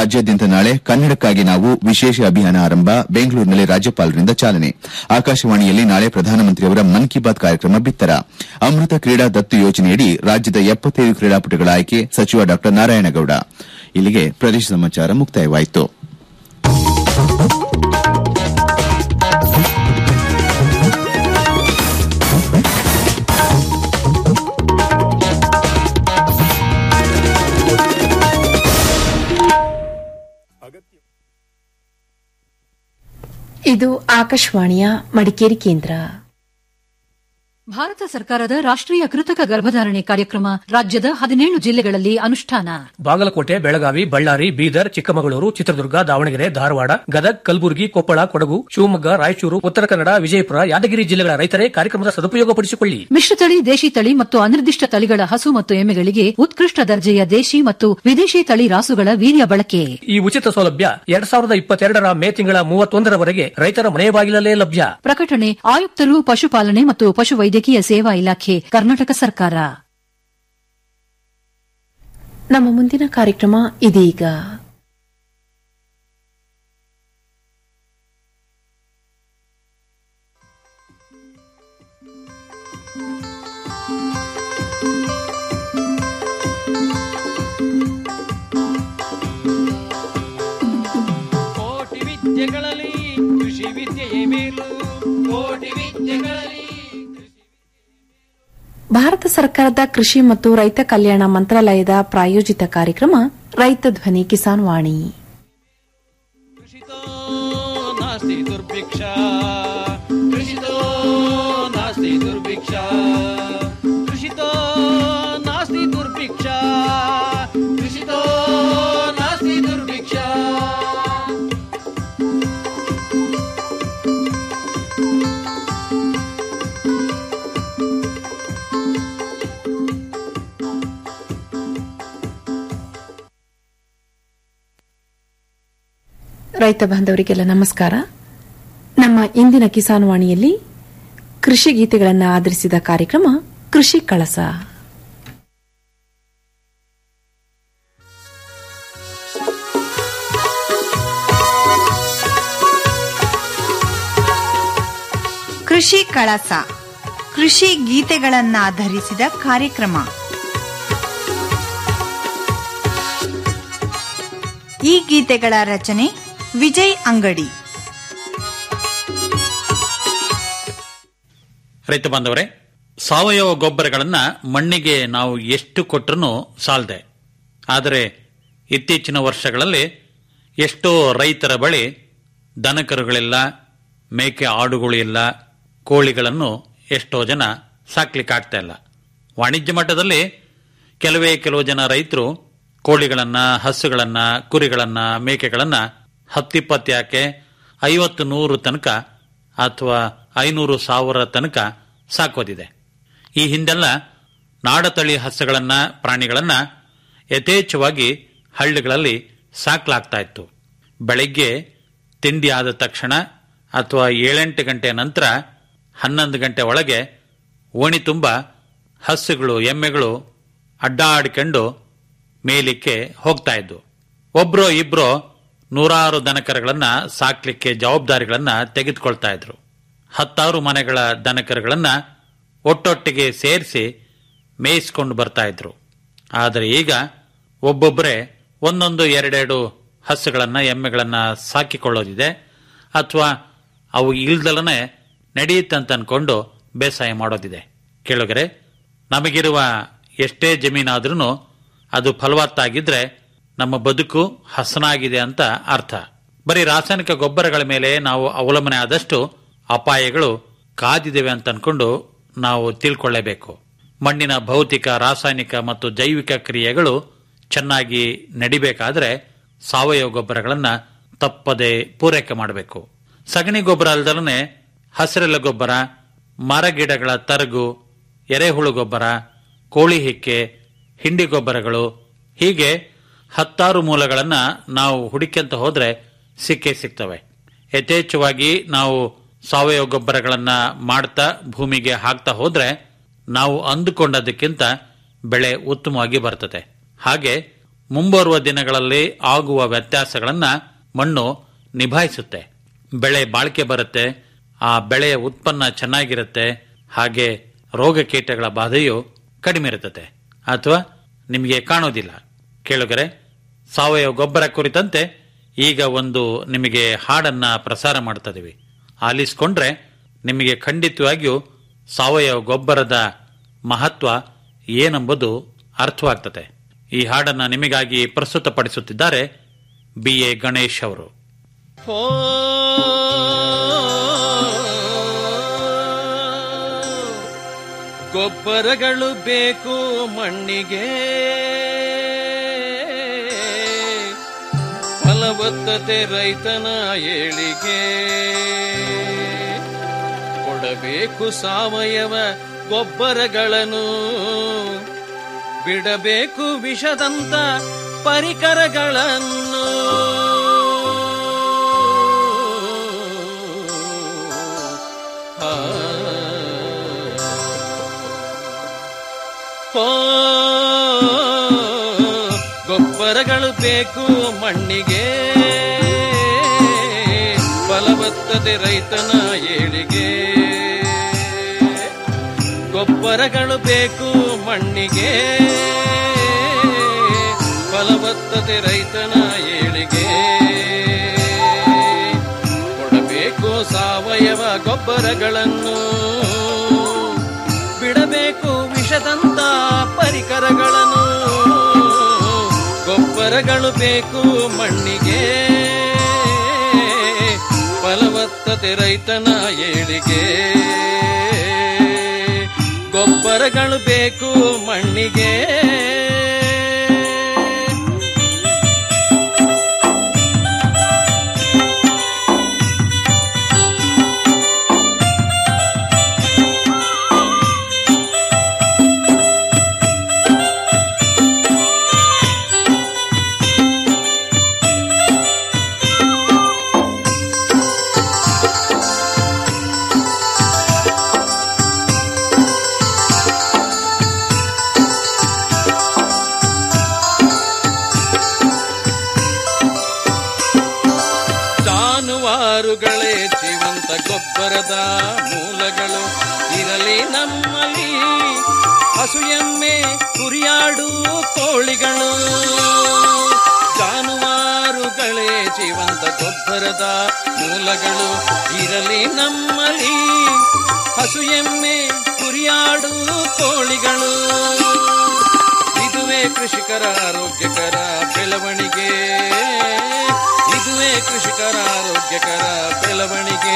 ರಾಜ್ಯಾದ್ಯಂತ ನಾಳೆ ಕನ್ನಡಕ್ಕಾಗಿ ನಾವು ವಿಶೇಷ ಅಭಿಯಾನ ಆರಂಭ ಬೆಂಗಳೂರಿನಲ್ಲಿ ರಾಜ್ಯಪಾಲರಿಂದ ಚಾಲನೆ ಆಕಾಶವಾಣಿಯಲ್ಲಿ ನಾಳೆ ಪ್ರಧಾನಮಂತ್ರಿಯವರ ಮನ್ ಕಿ ಬಾತ್ ಕಾರ್ಯಕ್ರಮ ಬಿತ್ತರ ಅಮೃತ ಕ್ರೀಡಾ ದತ್ತು ಯೋಜನೆಯಡಿ ರಾಜ್ಯದ ಎಪ್ಪತ್ತೈದು ಕ್ರೀಡಾಪಟುಗಳ ಆಯ್ಕೆ ಸಚಿವ ಡಾ ನಾರಾಯಣಗೌಡ ಇಲ್ಲಿಗೆ ಪ್ರದೇಶ ಸಮಾಚಾರ ಮುಕ್ತಾಯವಾಯಿತು ಇದು ಆಕಾಶವಾಣಿಯ ಮಡಿಕೇರಿ ಕೇಂದ್ರ ಭಾರತ ಸರ್ಕಾರದ ರಾಷ್ಟ್ರೀಯ ಕೃತಕ ಗರ್ಭಧಾರಣೆ ಕಾರ್ಯಕ್ರಮ ರಾಜ್ಯದ ಹದಿನೇಳು ಜಿಲ್ಲೆಗಳಲ್ಲಿ ಅನುಷ್ಠಾನ ಬಾಗಲಕೋಟೆ ಬೆಳಗಾವಿ ಬಳ್ಳಾರಿ ಬೀದರ್ ಚಿಕ್ಕಮಗಳೂರು ಚಿತ್ರದುರ್ಗ ದಾವಣಗೆರೆ ಧಾರವಾಡ ಗದಗ್ ಕಲಬುರಗಿ ಕೊಪ್ಪಳ ಕೊಡಗು ಶಿವಮೊಗ್ಗ ರಾಯಚೂರು ಉತ್ತರ ಕನ್ನಡ ವಿಜಯಪುರ ಯಾದಗಿರಿ ಜಿಲ್ಲೆಗಳ ರೈತರೇ ಕಾರ್ಯಕ್ರಮದ ಸದುಪಯೋಗಪಡಿಸಿಕೊಳ್ಳಿ ಮಿಶ್ರತಳಿ ದೇಶಿ ತಳಿ ಮತ್ತು ಅನಿರ್ದಿಷ್ಟ ತಳಿಗಳ ಹಸು ಮತ್ತು ಎಮ್ಮೆಗಳಿಗೆ ಉತ್ಕೃಷ್ಟ ದರ್ಜೆಯ ದೇಶಿ ಮತ್ತು ವಿದೇಶಿ ತಳಿ ರಾಸುಗಳ ವೀರ್ಯ ಬಳಕೆ ಈ ಉಚಿತ ಸೌಲಭ್ಯ ಎರಡ್ ಸಾವಿರದ ಇಪ್ಪತ್ತೆರಡರ ಮೇ ತಿಂಗಳ ಮೂವತ್ತೊಂದರವರೆಗೆ ರೈತರ ಮನೆ ಬಾಗಿಲಲ್ಲೇ ಲಭ್ಯ ಪ್ರಕಟಣೆ ಆಯುಕ್ತರು ಪಶುಪಾಲನೆ ಮತ್ತು ಪಶುವೈದ್ಯಕೀಯ ಸೇವಾ ಇಲಾಖೆ ಕರ್ನಾಟಕ ಸರ್ಕಾರ ನಮ್ಮ ಮುಂದಿನ ಕಾರ್ಯಕ್ರಮ ಇದೀಗ ಕೋಟಿ ವಿದ್ಯೆಗಳಲ್ಲಿ ಕೃಷಿ ವಿದ್ಯೆಯೇ ಮೇಲು ಕೋಟಿ ವಿದ್ಯೆಗಳಲ್ಲಿ ಭಾರತ ಸರ್ಕಾರದ ಕೃಷಿ ಮತ್ತು ರೈತ ಕಲ್ಯಾಣ ಮಂತ್ರಾಲಯದ ಪ್ರಾಯೋಜಿತ ಕಾರ್ಯಕ್ರಮ ರೈತ ಧ್ವನಿ ಕಿಸಾನ್ ವಾಣಿ ಕೃಷಿತೋ ನಾಸ್ತಿ ದುರ್ಭಿಕ್ಷ ಕೃಷಿತೋ ನಾಸ್ತಿ ದುರ್ಭಿಕ್ಷ ಕೃಷಿತೋ ನಾಸ್ತಿ ದುರ್ಭಿಕ್ಷ ಕೃಷಿತೋ ನಾಸ್ತಿ ದುರ್ಭಿಕ್ಷ ರೈತ ಬಾಂಧವರಿಗೆಲ್ಲ ನಮಸ್ಕಾರ ನಮ್ಮ ಇಂದಿನ ಕಿಸಾನ್ ವಾಣಿಯಲ್ಲಿ ಕೃಷಿ ಗೀತೆಗಳನ್ನು ಆಧರಿಸಿದ ಕಾರ್ಯಕ್ರಮ ಕೃಷಿ ಕಳಸ ಕೃಷಿ ಕಳಸ ಕೃಷಿ ಗೀತೆಗಳನ್ನಾಧರಿಸಿದ ಕಾರ್ಯಕ್ರಮ ಈ ಗೀತೆಗಳ ರಚನೆ ವಿಜಯ್ ಅಂಗಡಿ ರೈತ ಬಾಂಧವರೇ ಸಾವಯವ ಗೊಬ್ಬರಗಳನ್ನ ಮಣ್ಣಿಗೆ ನಾವು ಎಷ್ಟು ಕೊಟ್ಟರೂ ಸಾಲದೆ ಆದರೆ ಇತ್ತೀಚಿನ ವರ್ಷಗಳಲ್ಲಿ ಎಷ್ಟೋ ರೈತರ ಬಳಿ ದನಕರುಗಳಿಲ್ಲ ಮೇಕೆ ಆಡುಗಳು ಇಲ್ಲ ಕೋಳಿಗಳನ್ನು ಎಷ್ಟೋ ಜನ ಸಾಕ್ಲಿಕ್ಕಾಗ್ತಾ ಇಲ್ಲ ವಾಣಿಜ್ಯ ಮಟ್ಟದಲ್ಲಿ ಕೆಲವೇ ಕೆಲವು ಜನ ರೈತರು ಕೋಳಿಗಳನ್ನ ಹಸುಗಳನ್ನ ಕುರಿಗಳನ್ನ ಮೇಕೆಗಳನ್ನ ಹತ್ತಿಪ್ಪತ್ತು ಯಾಕೆ ಐವತ್ತು ನೂರು ತನಕ ಅಥವಾ ಐನೂರು ಸಾವಿರ ತನಕ ಸಾಕೋದಿದೆ ಈ ಹಿಂದೆಲ್ಲ ನಾಡತಳಿ ಹಸುಗಳನ್ನ ಪ್ರಾಣಿಗಳನ್ನ ಯಥೇಚ್ಛವಾಗಿ ಹಳ್ಳಿಗಳಲ್ಲಿ ಸಾಕ್ಲಾಗ್ತಾ ಇತ್ತು ಬೆಳಿಗ್ಗೆ ತಿಂಡಿ ಆದ ತಕ್ಷಣ ಅಥವಾ ಏಳೆಂಟು ಗಂಟೆ ನಂತರ ಹನ್ನೊಂದು ಗಂಟೆ ಒಳಗೆ ಓಣಿ ತುಂಬ ಹಸುಗಳು ಎಮ್ಮೆಗಳು ಅಡ್ಡಾಡಿಕೊಂಡು ಮೇಲಿಕ್ಕೆ ಹೋಗ್ತಾ ಇದ್ವು ಒಬ್ರೋ ಇಬ್ರೋ ನೂರಾರು ದನಕರುಗಳನ್ನ ಸಾಕ್ಲಿಕ್ಕೆ ಜವಾಬ್ದಾರಿಗಳನ್ನ ತೆಗೆದುಕೊಳ್ತಾ ಇದ್ರು ಹತ್ತಾರು ಮನೆಗಳ ದನಕರುಗಳನ್ನ ಒಟ್ಟೊಟ್ಟಿಗೆ ಸೇರಿಸಿ ಮೇಯಿಸ್ಕೊಂಡು ಬರ್ತಾ ಇದ್ರು ಆದರೆ ಈಗ ಒಬ್ಬೊಬ್ಬರೇ ಒಂದೊಂದು ಎರಡೆರಡು ಹಸುಗಳನ್ನ ಎಮ್ಮೆಗಳನ್ನ ಸಾಕಿಕೊಳ್ಳೋದಿದೆ ಅಥವಾ ಅವು ಇಲ್ದಲನೆ ನಡೆಯುತ್ತಂತ ಅನ್ಕೊಂಡು ಬೇಸಾಯ ಮಾಡೋದಿದೆ ಕೇಳುಗರೆ ನಮಗಿರುವ ಎಷ್ಟೇ ಜಮೀನಾದ್ರೂ ಅದು ಫಲವತ್ತಾಗಿದ್ರೆ ನಮ್ಮ ಬದುಕು ಹಸನಾಗಿದೆ ಅಂತ ಅರ್ಥ ಬರೀ ರಾಸಾಯನಿಕ ಗೊಬ್ಬರಗಳ ಮೇಲೆ ನಾವು ಅವಲಂಬನೆ ಆದಷ್ಟು ಅಪಾಯಗಳು ಕಾದಿದ್ದೇವೆ ಅಂತ ಅನ್ಕೊಂಡು ನಾವು ತಿಳ್ಕೊಳ್ಳೇಬೇಕು ಮಣ್ಣಿನ ಭೌತಿಕ ರಾಸಾಯನಿಕ ಮತ್ತು ಜೈವಿಕ ಕ್ರಿಯೆಗಳು ಚೆನ್ನಾಗಿ ನಡಿಬೇಕಾದ್ರೆ ಸಾವಯವ ಗೊಬ್ಬರಗಳನ್ನ ತಪ್ಪದೆ ಪೂರೈಕೆ ಮಾಡಬೇಕು ಸಗಣಿ ಗೊಬ್ಬರ ಅಲ್ದಲನೆ ಹಸಿರೆಲೆ ಗೊಬ್ಬರ ಮರಗಿಡಗಳ ತರಗು ಎರೆಹುಳು ಗೊಬ್ಬರ ಕೋಳಿ ಹಿಕ್ಕೆ ಹಿಂಡಿ ಗೊಬ್ಬರಗಳು ಹೀಗೆ ಹತ್ತಾರು ಮೂಲಗಳನ್ನ ನಾವು ಹುಡುಕ್ಯಂತ ಹೋದ್ರೆ ಸಿಕ್ಕೇ ಸಿಗ್ತವೆ ಯಥೇಚ್ಛವಾಗಿ ನಾವು ಸಾವಯವ ಗೊಬ್ಬರಗಳನ್ನ ಮಾಡ್ತಾ ಭೂಮಿಗೆ ಹಾಕ್ತಾ ಹೋದ್ರೆ ನಾವು ಅಂದುಕೊಂಡದಕ್ಕಿಂತ ಬೆಳೆ ಉತ್ತಮವಾಗಿ ಬರ್ತದೆ ಹಾಗೆ ಮುಂಬರುವ ದಿನಗಳಲ್ಲಿ ಆಗುವ ವ್ಯತ್ಯಾಸಗಳನ್ನ ಮಣ್ಣು ನಿಭಾಯಿಸುತ್ತೆ ಬೆಳೆ ಬಾಳಿಕೆ ಬರುತ್ತೆ ಆ ಬೆಳೆಯ ಉತ್ಪನ್ನ ಚೆನ್ನಾಗಿರುತ್ತೆ ಹಾಗೆ ರೋಗ ಕೀಟಗಳ ಬಾಧೆಯು ಕಡಿಮೆ ಇರುತ್ತದೆ ಅಥವಾ ನಿಮಗೆ ಕಾಣೋದಿಲ್ಲ ಕೇಳುಗರೆ ಸಾವಯವ ಗೊಬ್ಬರ ಕುರಿತಂತೆ ಈಗ ಒಂದು ನಿಮಗೆ ಹಾಡನ್ನ ಪ್ರಸಾರ ಮಾಡ್ತಾ ಇದೀವಿ ಆಲಿಸ್ಕೊಂಡ್ರೆ ನಿಮಗೆ ಖಂಡಿತವಾಗಿಯೂ ಸಾವಯವ ಗೊಬ್ಬರದ ಮಹತ್ವ ಏನೆಂಬುದು ಅರ್ಥವಾಗ್ತದೆ ಈ ಹಾಡನ್ನ ನಿಮಗಾಗಿ ಪ್ರಸ್ತುತಪಡಿಸುತ್ತಿದ್ದಾರೆ ಬಿ ಎ ಗಣೇಶ್ ಅವರು ಹೋ ಗೊಬ್ಬರಗಳು ಬೇಕು ಮಣ್ಣಿಗೆ ಫಲವತ್ತತೆ ರೈತನ ಏಳಿಗೆ ಕೊಡಬೇಕು ಸಾವಯವ ಗೊಬ್ಬರಗಳನ್ನು ಬಿಡಬೇಕು ವಿಷದಂತ ಪರಿಕರಗಳನ್ನು ಆ. ಓ, ಗೊಬ್ಬರಗಳು ಬೇಕು ಮಣ್ಣಿಗೆ ಫಲವತ್ತತೆ ರೈತನ ಏಳಿಗೆ ಗೊಬ್ಬರಗಳು ಬೇಕು ಮಣ್ಣಿಗೆ ಫಲವತ್ತತೆ ರೈತನ ಏಳಿಗೆ ಕೊಡಬೇಕು ಸಾವಯವ ಗೊಬ್ಬರಗಳನ್ನು ಬಿಡಬೇಕು ವಿಷದಂತ ಪರಿಕರಗಳನ್ನು ಗೊಬ್ಬರಗಳು ಬೇಕು ಮಣ್ಣಿಗೆ ಫಲವತ್ತತೆ ರೈತನ ಏಳಿಗೆ ಗೊಬ್ಬರಗಳು ಬೇಕು ಮಣ್ಣಿಗೆ ಜಾನುವಾರುಗಳೇ ಜೀವಂತ ಗೊಬ್ಬರದ ಮೂಲಗಳು ಇರಲಿ ನಮ್ಮಲ್ಲಿ ಹಸು ಎಮ್ಮೆ ಕುರಿಯಾಡು ಕೋಳಿಗಳು ಜಾನುವಾರುಗಳೇ ಜೀವಂತ ಗೊಬ್ಬರದ ಮೂಲಗಳು ಇರಲಿ ನಮ್ಮಲ್ಲಿ ಹಸು ಎಮ್ಮೆ ಕುರಿಯಾಡು ಕೋಳಿಗಳು ಇದುವೇ ಕೃಷಿಕರ ಆರೋಗ್ಯಕರ ಬೆಳವಣಿಗೆ ಇದುವೇ ಕೃಷಿಕರ ಆರೋಗ್ಯಕರ ಬೆಳವಣಿಗೆ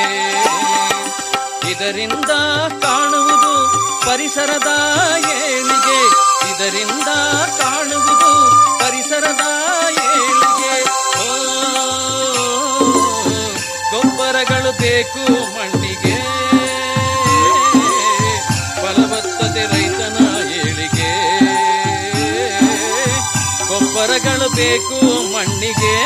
ಇದರಿಂದ ಕಾಣುವುದು ಪರಿಸರದ ಏಳಿಗೆ ಇದರಿಂದ ಕಾಣುವುದು ಪರಿಸರದ ಏಳಿಗೆ ಓ, ಗೊಬ್ಬರಗಳು ಬೇಕು ಮಣ್ಣಿಗೆ ಫಲವತ್ತತೆ ರೈತನ ಏಳಿಗೆ ಗೊಬ್ಬರಗಳು ಬೇಕು ಮಣ್ಣಿಗೆ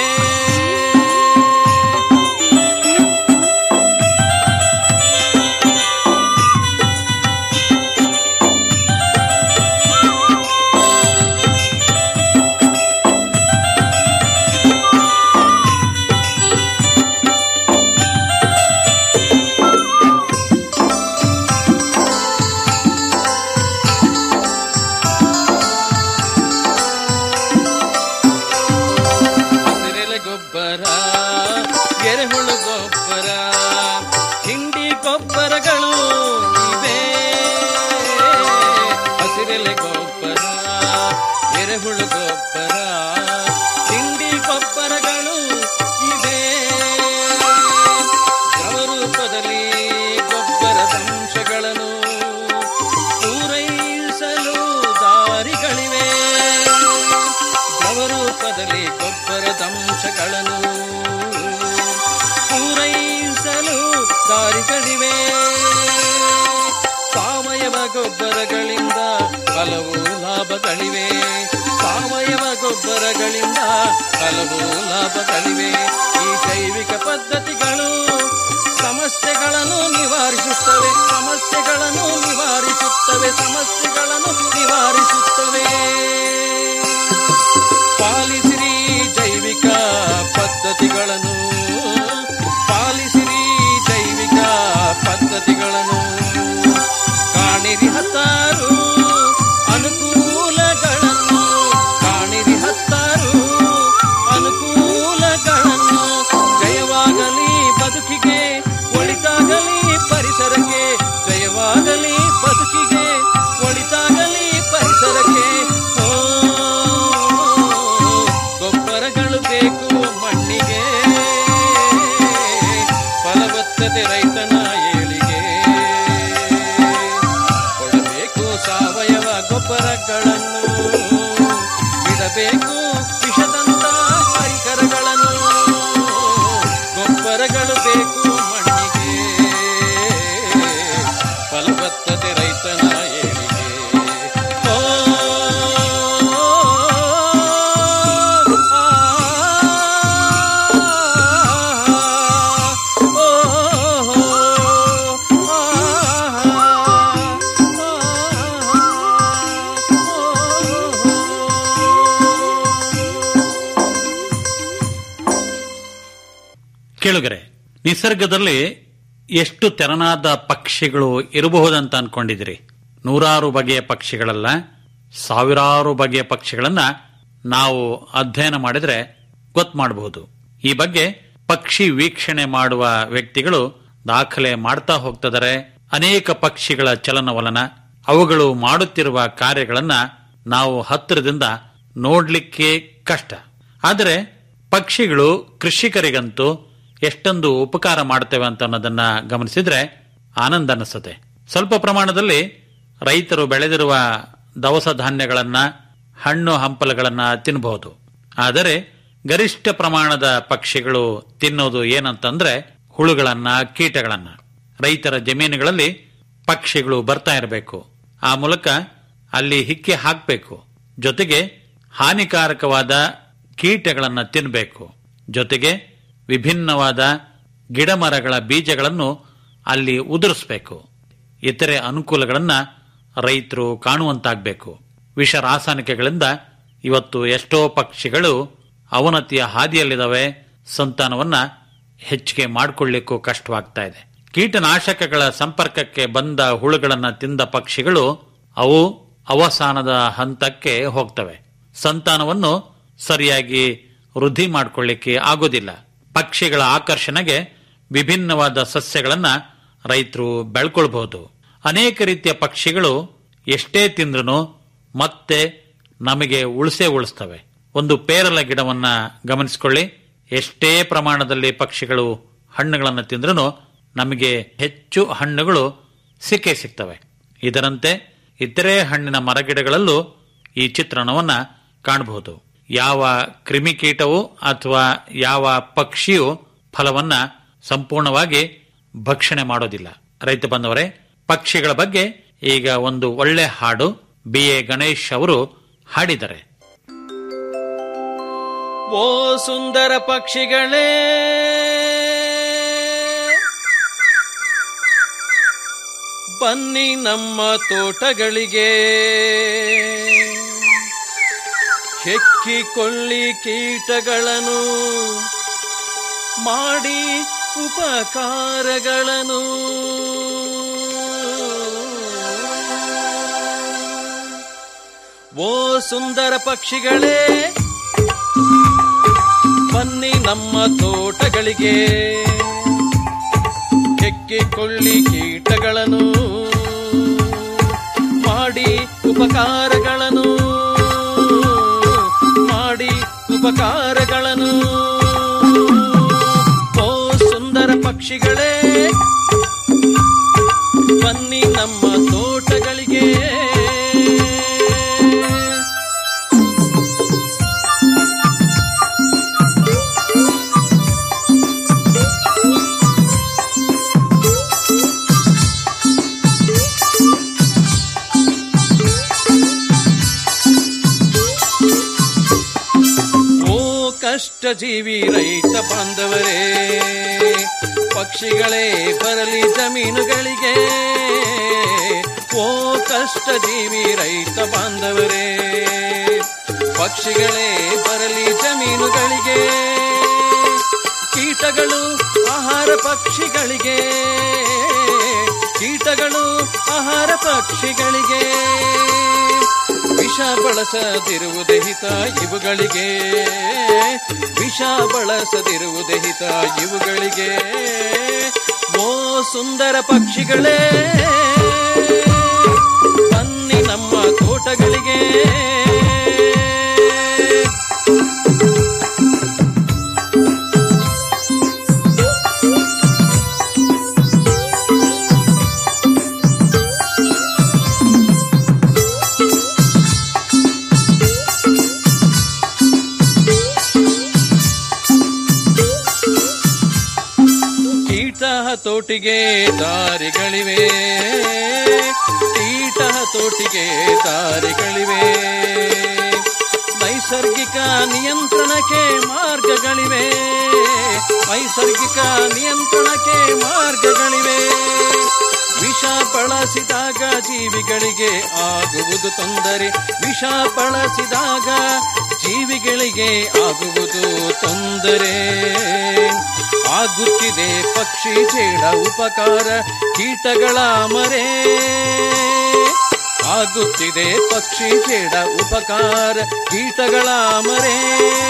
ಹಸಿರೆಲೆ ಗೊಬ್ಬರ ಎರೆಹುಳು ಗೊಬ್ಬರ ಹಿಂಡಿ ಗೊಬ್ಬರಗಳು ಇವೆ ಹಸಿರೆಲೆ ಗೊಬ್ಬರ ಎರೆಹುಳು ಗೊಬ್ಬರ ಹಿಂಡಿ ಗೊಬ್ಬರಗಳು ಇವೆ ದ್ರವ ರೂಪದಲ್ಲಿ ಗೊಬ್ಬರದ ಅಂಶಗಳನ್ನು ಪೂರೈಸಲು ದಾರಿಗಳಿವೆ ದ್ರವರೂಪದಲ್ಲಿ ಗೊಬ್ಬರದ ಅಂಶಗಳನ್ನು ಪೂರೈಸಲು ದಾರಿಗಳಿವೆ ಸಾವಯವ ಗೊಬ್ಬರಗಳಿಂದ ಹಲವು ಲಾಭಗಳಿವೆ ಸಾವಯವ ಗೊಬ್ಬರಗಳಿಂದ ಹಲವು ಲಾಭಗಳಿವೆ ಈ ಜೈವಿಕ ಪದ್ಧತಿಗಳು ಸಮಸ್ಯೆಗಳನ್ನು ನಿವಾರಿಸುತ್ತವೆ ಸಮಸ್ಯೆಗಳನ್ನು ನಿವಾರಿಸುತ್ತವೆ ಸಮಸ್ಯೆಗಳನ್ನು ನಿವಾರಿಸುತ್ತವೆ ಗೊಬ್ಬರಗಳು ಬೇಕು ಮಣ್ಣಿಗೆ ಫಲವತ್ತತೆ ರೈತನ ಏಳಿಗೆ ಕೊಡಬೇಕು ಸಾವಯವ ಗೊಬ್ಬರಗಳನ್ನು ಬಿಡಬೇಕು ವಿಷದಂತ ಪರಿಕರಗಳನ್ನು ಗೊಬ್ಬರಗಳು ಬೇಕು ಮಣ್ಣಿಗೆ ಫಲವತ್ತತೆ ರೈತನ ಏಳಿಗೆ ಓ, ಕೇಳುಗರೆ ನಿಸರ್ಗದಲ್ಲಿ ಎಷ್ಟು ತೆರನಾದ ಪಕ್ಷಿಗಳು ಇರಬಹುದಂತ ಅನ್ಕೊಂಡಿದಿರಿ ನೂರಾರು ಬಗೆಯ ಪಕ್ಷಿಗಳಲ್ಲ ಸಾವಿರಾರು ಬಗೆಯ ಪಕ್ಷಿಗಳನ್ನ ನಾವು ಅಧ್ಯಯನ ಮಾಡಿದ್ರೆ ಗೊತ್ತು ಮಾಡಬಹುದು ಈ ಬಗ್ಗೆ ಪಕ್ಷಿ ವೀಕ್ಷಣೆ ಮಾಡುವ ವ್ಯಕ್ತಿಗಳು ದಾಖಲೆ ಮಾಡ್ತಾ ಹೋಗ್ತಿದ್ದಾರೆ ಅನೇಕ ಪಕ್ಷಿಗಳ ಚಲನವಲನ ಅವುಗಳು ಮಾಡುತ್ತಿರುವ ಕಾರ್ಯಗಳನ್ನ ನಾವು ಹತ್ತಿರದಿಂದ ನೋಡ್ಲಿಕ್ಕೆ ಕಷ್ಟ ಆದರೆ ಪಕ್ಷಿಗಳು ಕೃಷಿಕರಿಗಂತೂ ಎಷ್ಟೊಂದು ಉಪಕಾರ ಮಾಡ್ತೇವೆ ಅಂತ ಅನ್ನೋದನ್ನ ಗಮನಿಸಿದ್ರೆ ಆನಂದ ಅನಿಸುತ್ತೆ ಸ್ವಲ್ಪ ಪ್ರಮಾಣದಲ್ಲಿ ರೈತರು ಬೆಳೆದಿರುವ ದವಸ ಧಾನ್ಯಗಳನ್ನ ಹಣ್ಣು ಹಂಪಲುಗಳನ್ನ ತಿನ್ನಬಹುದು ಆದರೆ ಗರಿಷ್ಠ ಪ್ರಮಾಣದ ಪಕ್ಷಿಗಳು ತಿನ್ನೋದು ಏನಂತಂದ್ರೆ ಹುಳುಗಳನ್ನ ಕೀಟಗಳನ್ನ ರೈತರ ಜಮೀನುಗಳಲ್ಲಿ ಪಕ್ಷಿಗಳು ಬರ್ತಾ ಇರಬೇಕು ಆ ಮೂಲಕ ಅಲ್ಲಿ ಹಿಕ್ಕಿ ಹಾಕಬೇಕು ಜೊತೆಗೆ ಹಾನಿಕಾರಕವಾದ ಕೀಟಗಳನ್ನ ತಿನ್ನಬೇಕು ಜೊತೆಗೆ ವಿಭಿನ್ನವಾದ ಗಿಡಮರಗಳ ಬೀಜಗಳನ್ನು ಅಲ್ಲಿ ಉದುರಿಸಬೇಕು ಇತರೆ ಅನುಕೂಲಗಳನ್ನ ರೈತರು ಕಾಣುವಂತಾಗಬೇಕು ವಿಷ ರಾಸಾಯನಿಕಗಳಿಂದ ಇವತ್ತು ಎಷ್ಟೋ ಪಕ್ಷಿಗಳು ಅವನತಿಯ ಹಾದಿಯಲ್ಲಿದ್ದಾವೆ ಸಂತಾನವನ್ನ ಹೆಚ್ಚಿಗೆ ಮಾಡಿಕೊಳ್ಳಿಕ್ಕೂ ಕಷ್ಟವಾಗ್ತಾ ಇದೆ ಕೀಟನಾಶಕಗಳ ಸಂಪರ್ಕಕ್ಕೆ ಬಂದ ಹುಳುಗಳನ್ನ ತಿಂದ ಪಕ್ಷಿಗಳು ಅವು ಅವಸಾನದ ಹಂತಕ್ಕೆ ಹೋಗ್ತವೆ ಸಂತಾನವನ್ನು ಸರಿಯಾಗಿ ವೃದ್ಧಿ ಮಾಡಿಕೊಳ್ಳಿಕ್ಕೆ ಆಗೋದಿಲ್ಲ ಪಕ್ಷಿಗಳ ಆಕರ್ಷಣೆಗೆ ವಿಭಿನ್ನವಾದ ಸಸ್ಯಗಳನ್ನ ರೈತರು ಬೆಳ್ಕೊಳ್ಬಹುದು ಅನೇಕ ರೀತಿಯ ಪಕ್ಷಿಗಳು ಎಷ್ಟೇ ತಿಂದ್ರೂ ಮತ್ತೆ ನಮಗೆ ಉಳಿಸೇ ಉಳಿಸ್ತವೆ ಒಂದು ಪೇರಲ ಗಿಡವನ್ನ ಗಮನಿಸಿಕೊಳ್ಳಿ ಎಷ್ಟೇ ಪ್ರಮಾಣದಲ್ಲಿ ಪಕ್ಷಿಗಳು ಹಣ್ಣುಗಳನ್ನು ತಿಂದ್ರೂ ನಮಗೆ ಹೆಚ್ಚು ಹಣ್ಣುಗಳು ಸಿಕ್ಕೇ ಸಿಗ್ತವೆ ಇದರಂತೆ ಇತರೆ ಹಣ್ಣಿನ ಮರಗಿಡಗಳಲ್ಲೂ ಈ ಚಿತ್ರಣವನ್ನ ಕಾಣಬಹುದು ಯಾವ ಕ್ರಿಮಿಕೀಟವು ಅಥವಾ ಯಾವ ಪಕ್ಷಿಯು ಫಲವನ್ನ ಸಂಪೂರ್ಣವಾಗಿ ಭಕ್ಷಣೆ ಮಾಡೋದಿಲ್ಲ ರೈತ ಬಂದವರೇ ಪಕ್ಷಿಗಳ ಬಗ್ಗೆ ಈಗ ಒಂದು ಒಳ್ಳೆ ಹಾಡು ಬಿ ಎ ಗಣೇಶ್ ಅವರು ಹಾಡಿದ್ದಾರೆ ಓ ಸುಂದರ ಪಕ್ಷಿಗಳೇ ಬನ್ನಿ ನಮ್ಮ ತೋಟಗಳಿಗೆ ಹೆಕ್ಕಿಕೊಳ್ಳಿ ಕೀಟಗಳನ್ನು ಮಾಡಿ ಉಪಕಾರಗಳನ್ನು ಓ ಸುಂದರ ಪಕ್ಷಿಗಳೇ ಬನ್ನಿ ನಮ್ಮ ತೋಟಗಳಿಗೆ ಹೆಕ್ಕಿಕೊಳ್ಳಿ ಕೀಟಗಳನ್ನು ಮಾಡಿ ಉಪಕಾರಗಳನ್ನು ಮಾಡಿ ಉಪಕಾರಗಳನ್ನು ಓ ಸುಂದರ ಪಕ್ಷಿಗಳೇ ಬನ್ನಿ ನಮ್ಮ ತೋಟಗಳಿಗೆ ಓ ಕಷ್ಟ ಜೀವಿ ರೈತ ಬಾಂಧವರೇ ಪಕ್ಷಿಗಳೇ ಬರಲಿ ಜಮೀನುಗಳಿಗೆ ಓ ಕಷ್ಟ ಜೀವಿ ರೈತ ಬಾಂಧವರೇ ಪಕ್ಷಿಗಳೇ ಬರಲಿ ಜಮೀನುಗಳಿಗೆ ಕೀಟಗಳು ಆಹಾರ ಪಕ್ಷಿಗಳಿಗೆ ಕೀಟಗಳು ಆಹಾರ ಪಕ್ಷಿಗಳಿಗೆ ವಿಷ ಬಳಸದಿರುವುದೇ ಹಿತ ಇವುಗಳಿಗೆ ವಿಷ ಬಳಸದಿರುವುದೇ ಹಿತ ಇವುಗಳಿಗೆ ಓ ಸುಂದರ ಪಕ್ಷಿಗಳೇ ಬನ್ನಿ ನಮ್ಮ ತೋಟಗಳಿಗೆ ಹತೋಟಿಗೆ ದಾರಿಗಳಿವೆ ಕೀಟ ಹತೋಟಿಗೆ ದಾರಿಗಳಿವೆ ನೈಸರ್ಗಿಕ ನಿಯಂತ್ರಣಕ್ಕೆ ಮಾರ್ಗಗಳಿವೆ ನೈಸರ್ಗಿಕ ನಿಯಂತ್ರಣಕ್ಕೆ ಮಾರ್ಗಗಳಿವೆ ವಿಷ ಬಳಸಿದಾಗ ಜೀವಿಗಳಿಗೆ ಆಗುವುದು ತೊಂದರೆ ವಿಷ ಬಳಸಿದಾಗ ಜೀವಿಗಳಿಗೆ ಆಗುವುದು ತೊಂದರೆ ಆಗುತ್ತಿದೆ ಪಕ್ಷಿ ಚೇಡ ಉಪಕಾರ ಕೀಟಗಳ ಮರೆ ಆಗುತ್ತಿದೆ ಪಕ್ಷಿ ಚೇಡ ಉಪಕಾರ ಕೀಟಗಳ ಮರೆ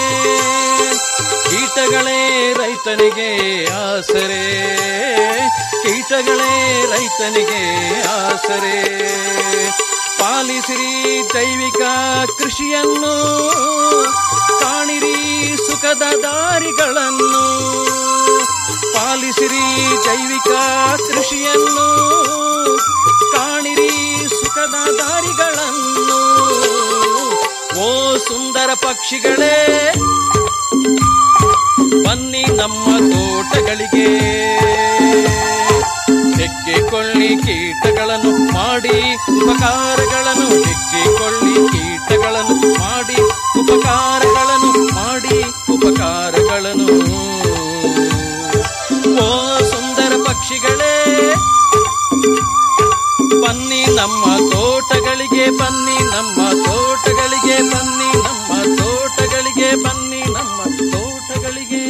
ಕೀಟಗಳೇ ರೈತನಿಗೆ ಆಸರೆ ಕೀಟಗಳೇ ರೈತನಿಗೆ ಆಸರೆ ಪಾಲಿಸಿರಿ ಜೈವಿಕ ಕೃಷಿಯನ್ನು ಕಾಣಿರಿ ಸುಖದ ದಾರಿಗಳನ್ನು ಪಾಲಿಸಿರಿ ಜೈವಿಕ ಕೃಷಿಯನ್ನು ಕಾಣಿರಿ ಸುಖದ ದಾರಿಗಳನ್ನು ಓ ಸುಂದರ ಪಕ್ಷಿಗಳೇ ಬನ್ನಿ ನಮ್ಮ ತೋಟಗಳಿಗೆ ಹೆಕ್ಕಿಕೊಳ್ಳಿ ಕೀಟಗಳನ್ನು ಮಾಡಿ ಉಪಕಾರಗಳನ್ನು ಹೆಕ್ಕಿಕೊಳ್ಳಿ ಕೀಟಗಳನ್ನು ಮಾಡಿ ಉಪಕಾರಗಳನ್ನು ಮಾಡಿ ಉಪಕಾರಗಳನ್ನು ಓ ಸುಂದರ ಪಕ್ಷಿಗಳೇ ಬನ್ನಿ ನಮ್ಮ ತೋಟಗಳಿಗೆ ಬನ್ನಿ ನಮ್ಮ ತೋಟಗಳಿಗೆ ಬನ್ನಿ ನಮ್ಮ ತೋಟಗಳಿಗೆ ಬನ್ನಿ ನಮ್ಮ ತೋಟಗಳಿಗೆ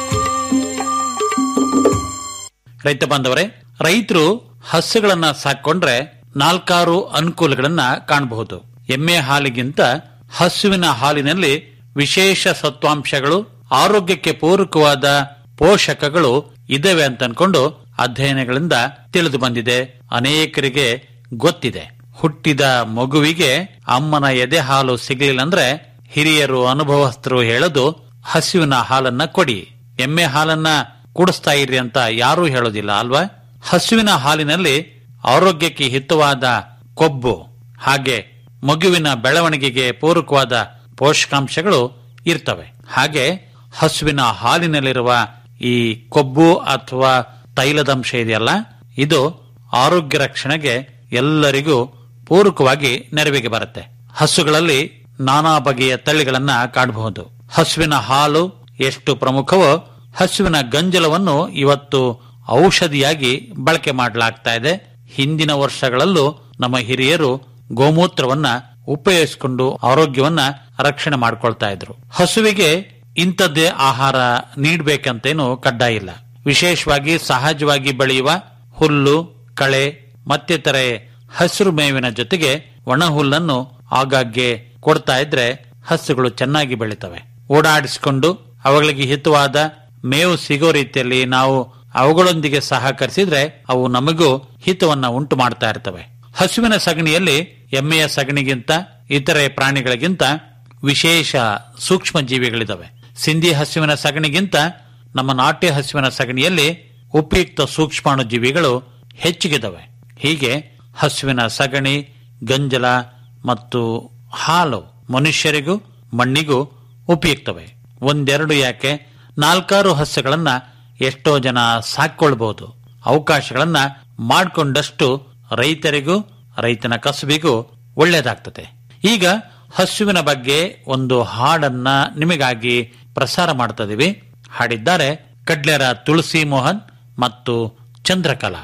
ರೈತ ಬಾಂಧವರೇ ರೈತರು ಹಸುಗಳನ್ನ ಸಾಕೊಂಡ್ರೆ ನಾಲ್ಕಾರು ಅನುಕೂಲಗಳನ್ನ ಕಾಣಬಹುದು ಎಮ್ಮೆ ಹಾಲಿಗಿಂತ ಹಸುವಿನ ಹಾಲಿನಲ್ಲಿ ವಿಶೇಷ ಸತ್ವಾಂಶಗಳು ಆರೋಗ್ಯಕ್ಕೆ ಪೂರಕವಾದ ಪೋಷಕಗಳು ಇದಾವೆ ಅಂತ ಅನ್ಕೊಂಡು ಅಧ್ಯಯನಗಳಿಂದ ತಿಳಿದು ಬಂದಿದೆ ಅನೇಕರಿಗೆ ಗೊತ್ತಿದೆ ಹುಟ್ಟಿದ ಮಗುವಿಗೆ ಅಮ್ಮನ ಎದೆ ಹಾಲು ಸಿಗ್ಲಿಲ್ಲ ಅಂದ್ರೆ ಹಿರಿಯರು ಅನುಭವಸ್ಥರು ಹೇಳೋದು ಹಸುವಿನ ಹಾಲನ್ನ ಕೊಡಿ ಎಮ್ಮೆ ಹಾಲನ್ನ ಕುಡಿಸ್ತಾ ಇರ್ರಿ ಅಂತ ಯಾರೂ ಹೇಳೋದಿಲ್ಲ ಅಲ್ವಾ ಹಸುವಿನ ಹಾಲಿನಲ್ಲಿ ಆರೋಗ್ಯಕ್ಕೆ ಹಿತವಾದ ಕೊಬ್ಬು ಹಾಗೆ ಮಗುವಿನ ಬೆಳವಣಿಗೆಗೆ ಪೂರಕವಾದ ಪೋಷಕಾಂಶಗಳು ಇರ್ತವೆ ಹಾಗೆ ಹಸುವಿನ ಹಾಲಿನಲ್ಲಿರುವ ಈ ಕೊಬ್ಬು ಅಥವಾ ತೈಲದಂಶ ಇದೆಯಲ್ಲ ಇದು ಆರೋಗ್ಯ ರಕ್ಷಣೆಗೆ ಎಲ್ಲರಿಗೂ ಪೂರಕವಾಗಿ ನೆರವಿಗೆ ಬರುತ್ತೆ ಹಸುಗಳಲ್ಲಿ ನಾನಾ ಬಗೆಯ ತಳಿಗಳನ್ನ ಕಾಣಬಹುದು ಹಸುವಿನ ಹಾಲು ಎಷ್ಟು ಪ್ರಮುಖವೋ ಹಸುವಿನ ಗಂಜಲವನ್ನು ಇವತ್ತು ಔಷಧಿಯಾಗಿ ಬಳಕೆ ಮಾಡಲಾಗ್ತಾ ಇದೆ ಹಿಂದಿನ ವರ್ಷಗಳಲ್ಲೂ ನಮ್ಮ ಹಿರಿಯರು ಗೋಮೂತ್ರವನ್ನ ಉಪಯೋಗಿಸಿಕೊಂಡು ಆರೋಗ್ಯವನ್ನ ರಕ್ಷಣೆ ಮಾಡ್ಕೊಳ್ತಾ ಇದ್ರು ಹಸುವಿಗೆ ಇಂಥದ್ದೇ ಆಹಾರ ನೀಡಬೇಕಂತೇನು ಕಡ್ಡಾಯ ಇಲ್ಲ ವಿಶೇಷವಾಗಿ ಸಹಜವಾಗಿ ಬೆಳೆಯುವ ಹುಲ್ಲು ಕಳೆ ಮತ್ತಿತರೆ ಹಸಿರು ಮೇವಿನ ಜೊತೆಗೆ ಒಣ ಹುಲ್ಲನ್ನು ಆಗಾಗ್ಗೆ ಕೊಡ್ತಾ ಇದ್ರೆ ಹಸುಗಳು ಚೆನ್ನಾಗಿ ಬೆಳಿತವೆ ಓಡಾಡಿಸಿಕೊಂಡು ಅವುಗಳಿಗೆ ಹಿತವಾದ ಮೇವು ಸಿಗೋ ರೀತಿಯಲ್ಲಿ ನಾವು ಅವುಗಳೊಂದಿಗೆ ಸಹಕರಿಸಿದ್ರೆ ಅವು ನಮಗೂ ಹಿತವನ್ನ ಉಂಟು ಮಾಡ್ತಾ ಇರ್ತವೆ ಹಸುವಿನ ಸಗಣಿಯಲ್ಲಿ ಎಮ್ಮೆಯ ಸಗಣಿಗಿಂತ ಇತರೆ ಪ್ರಾಣಿಗಳಿಗಿಂತ ವಿಶೇಷ ಸೂಕ್ಷ್ಮ ಜೀವಿಗಳಿದಾವೆ ಸಿಂಧಿ ಹಸುವಿನ ಸಗಣಿಗಿಂತ ನಮ್ಮ ನಾಟ್ಯ ಹಸುವಿನ ಸಗಣಿಯಲ್ಲಿ ಉಪಯುಕ್ತ ಸೂಕ್ಷ್ಮಾಣು ಜೀವಿಗಳು ಹೆಚ್ಚಿಗಿದಾವೆ ಹೀಗೆ ಹಸುವಿನ ಸಗಣಿ ಗಂಜಲ ಮತ್ತು ಹಾಲು ಮನುಷ್ಯರಿಗೂ ಮಣ್ಣಿಗೂ ಉಪಯುಕ್ತವೆ ಒಂದೆರಡು ಯಾಕೆ ನಾಲ್ಕಾರು ಹಸುಗಳನ್ನ ಎಷ್ಟೋ ಜನ ಸಾಕೊಳ್ಬಹುದು ಅವಕಾಶಗಳನ್ನ ಮಾಡಿಕೊಂಡಷ್ಟು ರೈತರಿಗೂ ರೈತನ ಕಸುಬಿಗೂ ಒಳ್ಳೆಯದಾಗ್ತದೆ ಈಗ ಹಸುವಿನ ಬಗ್ಗೆ ಒಂದು ಹಾಡನ್ನ ನಿಮಗಾಗಿ ಪ್ರಸಾರ ಮಾಡ್ತಾ ಇದೀವಿ ಹಾಡಿದ್ದಾರೆ ಕಡ್ಲೆರ ತುಳಸಿ ಮೋಹನ್ ಮತ್ತು ಚಂದ್ರಕಲಾ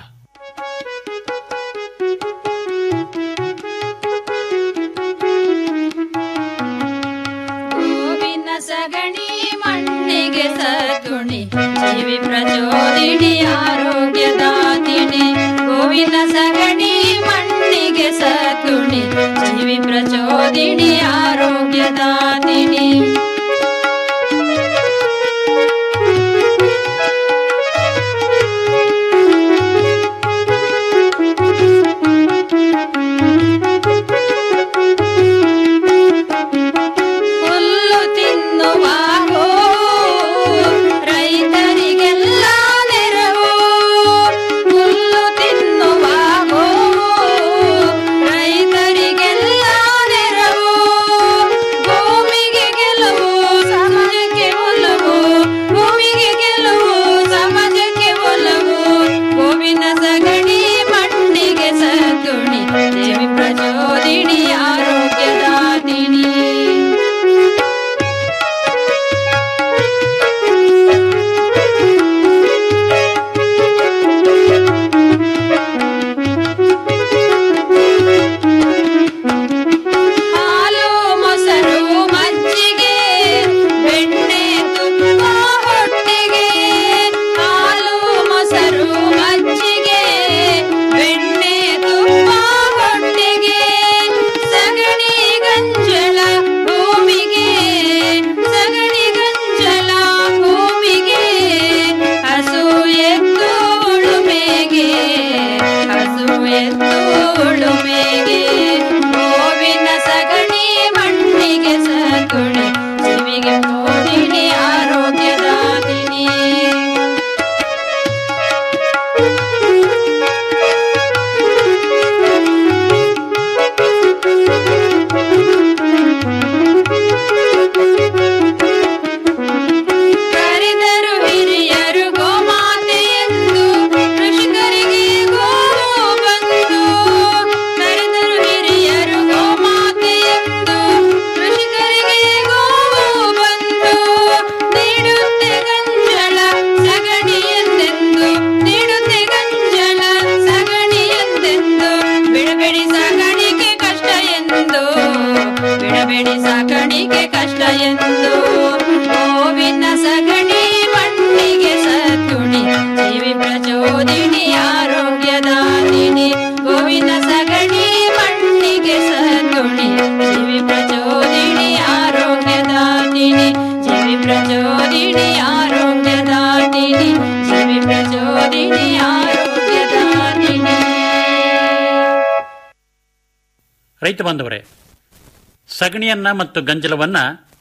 ಗೋವಿನ ಸಗಣಿ ಮಣ್ಣಿಗೆ ಸಗುಣಿ ಜೀವಿ ಪ್ರಚೋದಿನಿ ಆರೋಗ್ಯದಾತಿನಿ ಗೋವಿನ ಸಗಣಿ ಮಣ್ಣಿಗೆ ಸಗುಣಿ ಜೀವಿ ಪ್ರಚೋದಿನಿ ಆರೋಗ್ಯದಾತಿನಿ ಹುಲ್ಲು ತಿನ್ನುವಾಗೋ ರೈತರಿಗೆಲ್ಲ ನೆರವು ಹುಲ್ಲು ತಿನ್ನುವಾಗೋ ರೈತರಿಗೆಲ್ಲ ನೆರವು ರೈತ ಬಾಂಧವರೇ ಸಗಣಿಯನ್ನ ಮತ್ತು ಗಂಜಲವನ್ನ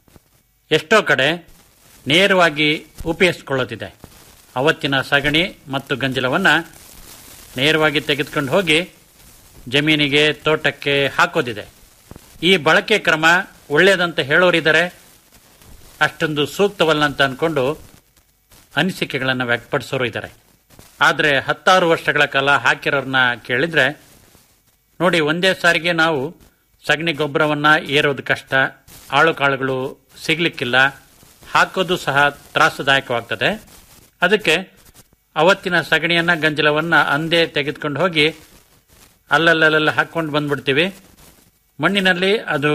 ಎಷ್ಟೋ ಕಡೆ ನೇರವಾಗಿ ಉಪಯೋಗಿಸ್ಕೊಳ್ಳೋದಿದೆ ಅವತ್ತಿನ ಸಗಣಿ ಮತ್ತು ಗಂಜಲವನ್ನ ನೇರವಾಗಿ ತೆಗೆದುಕೊಂಡು ಹೋಗಿ ಜಮೀನಿಗೆ ತೋಟಕ್ಕೆ ಹಾಕೋದಿದೆ ಈ ಬಳಕೆ ಕ್ರಮ ಒಳ್ಳೆಯದಂತ ಹೇಳೋರಿದ್ದಾರೆ ಅಷ್ಟೊಂದು ಸೂಕ್ತವಲ್ಲ ಅಂತ ಅನ್ಕೊಂಡು ಅನಿಸಿಕೆಗಳನ್ನು ವ್ಯಕ್ತಪಡಿಸೋರು ಇದ್ದಾರೆ ಆದರೆ ಹತ್ತಾರು ವರ್ಷಗಳ ಕಾಲ ಹಾಕಿರೋರನ್ನ ಕೇಳಿದ್ರೆ ನೋಡಿ ಒಂದೇ ಸಾರಿಗೆ ನಾವು ಸಗಣಿ ಗೊಬ್ಬರವನ್ನ ಏರೋದು ಕಷ್ಟ ಆಳು ಕಾಳುಗಳು ಸಿಗ್ಲಿಕ್ಕಿಲ್ಲ ಹಾಕೋದು ಸಹ ತ್ರಾಸದಾಯಕವಾಗ್ತದೆ ಅದಕ್ಕೆ ಅವತ್ತಿನ ಸಗಣಿಯನ್ನ ಗಂಜಲವನ್ನ ಅಂದೇ ತೆಗೆದುಕೊಂಡು ಹೋಗಿ ಅಲ್ಲಲ್ಲಲ್ಲ ಹಾಕೊಂಡು ಬಂದ್ಬಿಡ್ತೀವಿ ಮಣ್ಣಿನಲ್ಲಿ ಅದು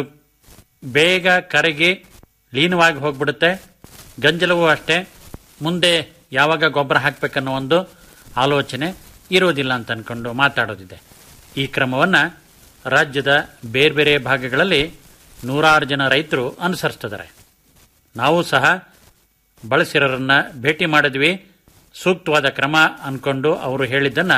ಬೇಗ ಕರಗಿ ಲೀನವಾಗಿ ಹೋಗ್ಬಿಡುತ್ತೆ ಗಂಜಲವೂ ಅಷ್ಟೇ ಮುಂದೆ ಯಾವಾಗ ಗೊಬ್ಬರ ಹಾಕಬೇಕನ್ನೋ ಒಂದು ಆಲೋಚನೆ ಇರೋದಿಲ್ಲ ಅಂತ ಅನ್ಕೊಂಡು ಮಾತಾಡೋದಿದೆ ಈ ಕ್ರಮವನ್ನ ರಾಜ್ಯದ ಬೇರೆ ಬೇರೆ ಭಾಗಗಳಲ್ಲಿ ನೂರಾರು ಜನ ರೈತರು ಅನುಸರಿಸ್ತಿದ್ದಾರೆ ನಾವು ಸಹ ಬಳಸಿರೋರನ್ನ ಭೇಟಿ ಮಾಡಿದ್ವಿ ಸೂಕ್ತವಾದ ಕ್ರಮ ಅನ್ಕೊಂಡು ಅವರು ಹೇಳಿದ್ದನ್ನ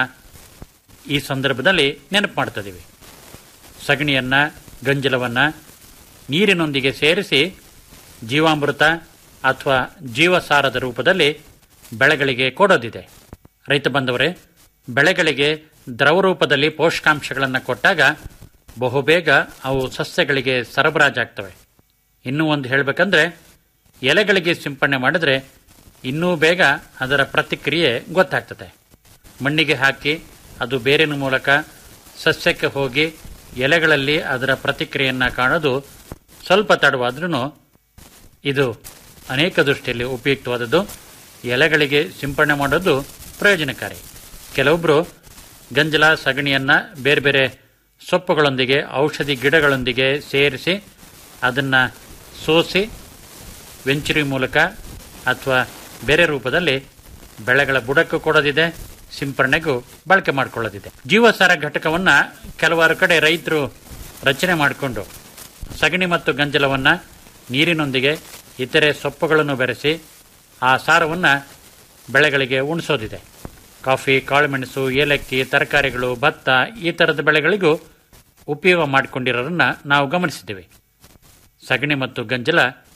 ಈ ಸಂದರ್ಭದಲ್ಲಿ ನೆನಪು ಮಾಡ್ತಿದ್ದೀವಿ ಸಗಣಿಯನ್ನ ಗಂಜಲವನ್ನ ನೀರಿನೊಂದಿಗೆ ಸೇರಿಸಿ ಜೀವಾಮೃತ ಅಥವಾ ಜೀವಸಾರದ ರೂಪದಲ್ಲಿ ಬೆಳೆಗಳಿಗೆ ಕೊಡೋದಿದೆ ರೈತ ಬಂದವರೇ ಬೆಳೆಗಳಿಗೆ ದ್ರವ ರೂಪದಲ್ಲಿ ಪೋಷಕಾಂಶಗಳನ್ನು ಕೊಟ್ಟಾಗ ಬಹುಬೇಗ ಅವು ಸಸ್ಯಗಳಿಗೆ ಸರಬರಾಜಾಗ್ತವೆ ಇನ್ನೂ ಒಂದು ಹೇಳಬೇಕಂದ್ರೆ ಎಲೆಗಳಿಗೆ ಸಿಂಪಡಣೆ ಮಾಡಿದ್ರೆ ಇನ್ನೂ ಬೇಗ ಅದರ ಪ್ರತಿಕ್ರಿಯೆ ಗೊತ್ತಾಗ್ತದೆ ಮಣ್ಣಿಗೆ ಹಾಕಿ ಅದು ಬೇರಿನ ಮೂಲಕ ಸಸ್ಯಕ್ಕೆ ಹೋಗಿ ಎಲೆಗಳಲ್ಲಿ ಅದರ ಪ್ರತಿಕ್ರಿಯೆಯನ್ನು ಕಾಣೋದು ಸ್ವಲ್ಪ ತಡವಾದ್ರೂ ಇದು ಅನೇಕ ದೃಷ್ಟಿಯಲ್ಲಿ ಉಪಯುಕ್ತವಾದದ್ದು ಎಲೆಗಳಿಗೆ ಸಿಂಪಡಣೆ ಮಾಡೋದು ಪ್ರಯೋಜನಕಾರಿ ಕೆಲವೊಬ್ಬರು ಗಂಜಲ ಸಗಣಿಯನ್ನ ಬೇರೆ ಬೇರೆ ಸೊಪ್ಪುಗಳೊಂದಿಗೆ ಔಷಧಿ ಗಿಡಗಳೊಂದಿಗೆ ಸೇರಿಸಿ ಅದನ್ನ ಸೋಸಿ ವೆಂಚುರಿ ಮೂಲಕ ಅಥವಾ ಬೇರೆ ರೂಪದಲ್ಲಿ ಬೆಳೆಗಳ ಬುಡಕ್ಕೂ ಕೊಡೋದಿದೆ ಸಿಂಪರಣೆಗೂ ಬಳಕೆ ಮಾಡಿಕೊಳ್ಳೋದಿದೆ ಜೀವಸಾರ ಘಟಕವನ್ನ ಕೆಲವಾರು ಕಡೆ ರೈತರು ರಚನೆ ಮಾಡಿಕೊಂಡು ಸಗಣಿ ಮತ್ತು ಗಂಜಲವನ್ನ ನೀರಿನೊಂದಿಗೆ ಇತರೆ ಸೊಪ್ಪುಗಳನ್ನು ಬೆರೆಸಿ ಆ ಸಾರವನ್ನ ಬೆಳೆಗಳಿಗೆ ಉಣಿಸೋದಿದೆ ಕಾಫಿ ಕಾಳುಮೆಣಸು ಏಲಕ್ಕಿ ತರಕಾರಿಗಳು ಭತ್ತ ಈ ಥರದ ಬೆಳೆಗಳಿಗೂ ಉಪಯೋಗ ಮಾಡಿಕೊಂಡಿರೋರನ್ನ ನಾವು ಗಮನಿಸಿದ್ದೇವೆ ಸಗಣಿ ಮತ್ತು ಗಂಜಲ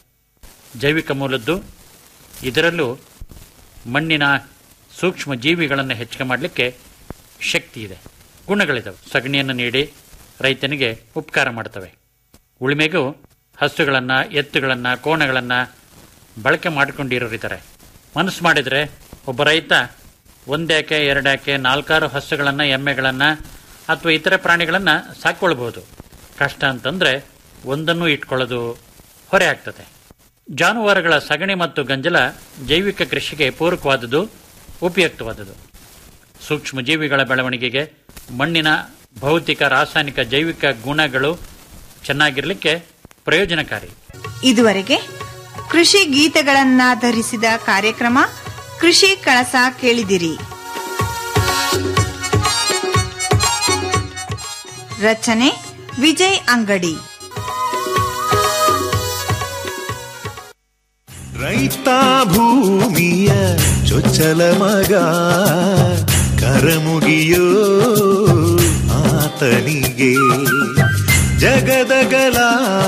ಜೈವಿಕ ಮೂಲದ್ದು ಇದರಲ್ಲೂ ಮಣ್ಣಿನ ಸೂಕ್ಷ್ಮ ಜೀವಿಗಳನ್ನು ಹೆಚ್ಚಿಗೆ ಮಾಡಲಿಕ್ಕೆ ಶಕ್ತಿ ಇದೆ ಗುಣಗಳಿದಾವೆ ಸಗಣಿಯನ್ನು ನೀಡಿ ರೈತನಿಗೆ ಉಪಕಾರ ಮಾಡ್ತವೆ ಉಳಿಮೆಗೂ ಹಸುಗಳನ್ನು ಎತ್ತುಗಳನ್ನು ಕೋಣಗಳನ್ನು ಬಳಕೆ ಮಾಡಿಕೊಂಡಿರೋರಿದ್ದಾರೆ ಮನಸ್ಸು ಮಾಡಿದರೆ ಒಬ್ಬ ರೈತ ಒಂದೇಕೆ ಎರಡೇಕೆ ನಾಲ್ಕಾರು ಹಸುಗಳನ್ನು ಎಮ್ಮೆಗಳನ್ನು ಅಥವಾ ಇತರೆ ಪ್ರಾಣಿಗಳನ್ನು ಸಾಕೊಳ್ಬಹುದು ಕಷ್ಟ ಅಂತಂದ್ರೆ ಒಂದನ್ನು ಇಟ್ಕೊಳ್ಳೋದು ಹೊರೆ ಆಗ್ತದೆ ಜಾನುವಾರುಗಳ ಸಗಣಿ ಮತ್ತು ಗಂಜಲ ಜೈವಿಕ ಕೃಷಿಗೆ ಪೂರಕವಾದುದು ಉಪಯುಕ್ತವಾದುದು ಸೂಕ್ಷ್ಮ ಜೀವಿಗಳ ಬೆಳವಣಿಗೆಗೆ ಮಣ್ಣಿನ ಭೌತಿಕ ರಾಸಾಯನಿಕ ಜೈವಿಕ ಗುಣಗಳು ಚೆನ್ನಾಗಿರಲಿಕ್ಕೆ ಪ್ರಯೋಜನಕಾರಿ ಇದುವರೆಗೆ ಕೃಷಿ ಗೀತೆಗಳನ್ನಾಧರಿಸಿದ ಕಾರ್ಯಕ್ರಮ ಕೃಷಿ ಕಳಸ ಕೇಳಿದಿರಿ ರಚನೆ ವಿಜಯ್ ಅಂಗಡಿ ರೈತ ಭೂಮಿಯ ಚೊಚ್ಚಲ ಮಗ ಕರಮುಗಿಯೋ ಆತನಿಗೆ ಜಗದಗಲ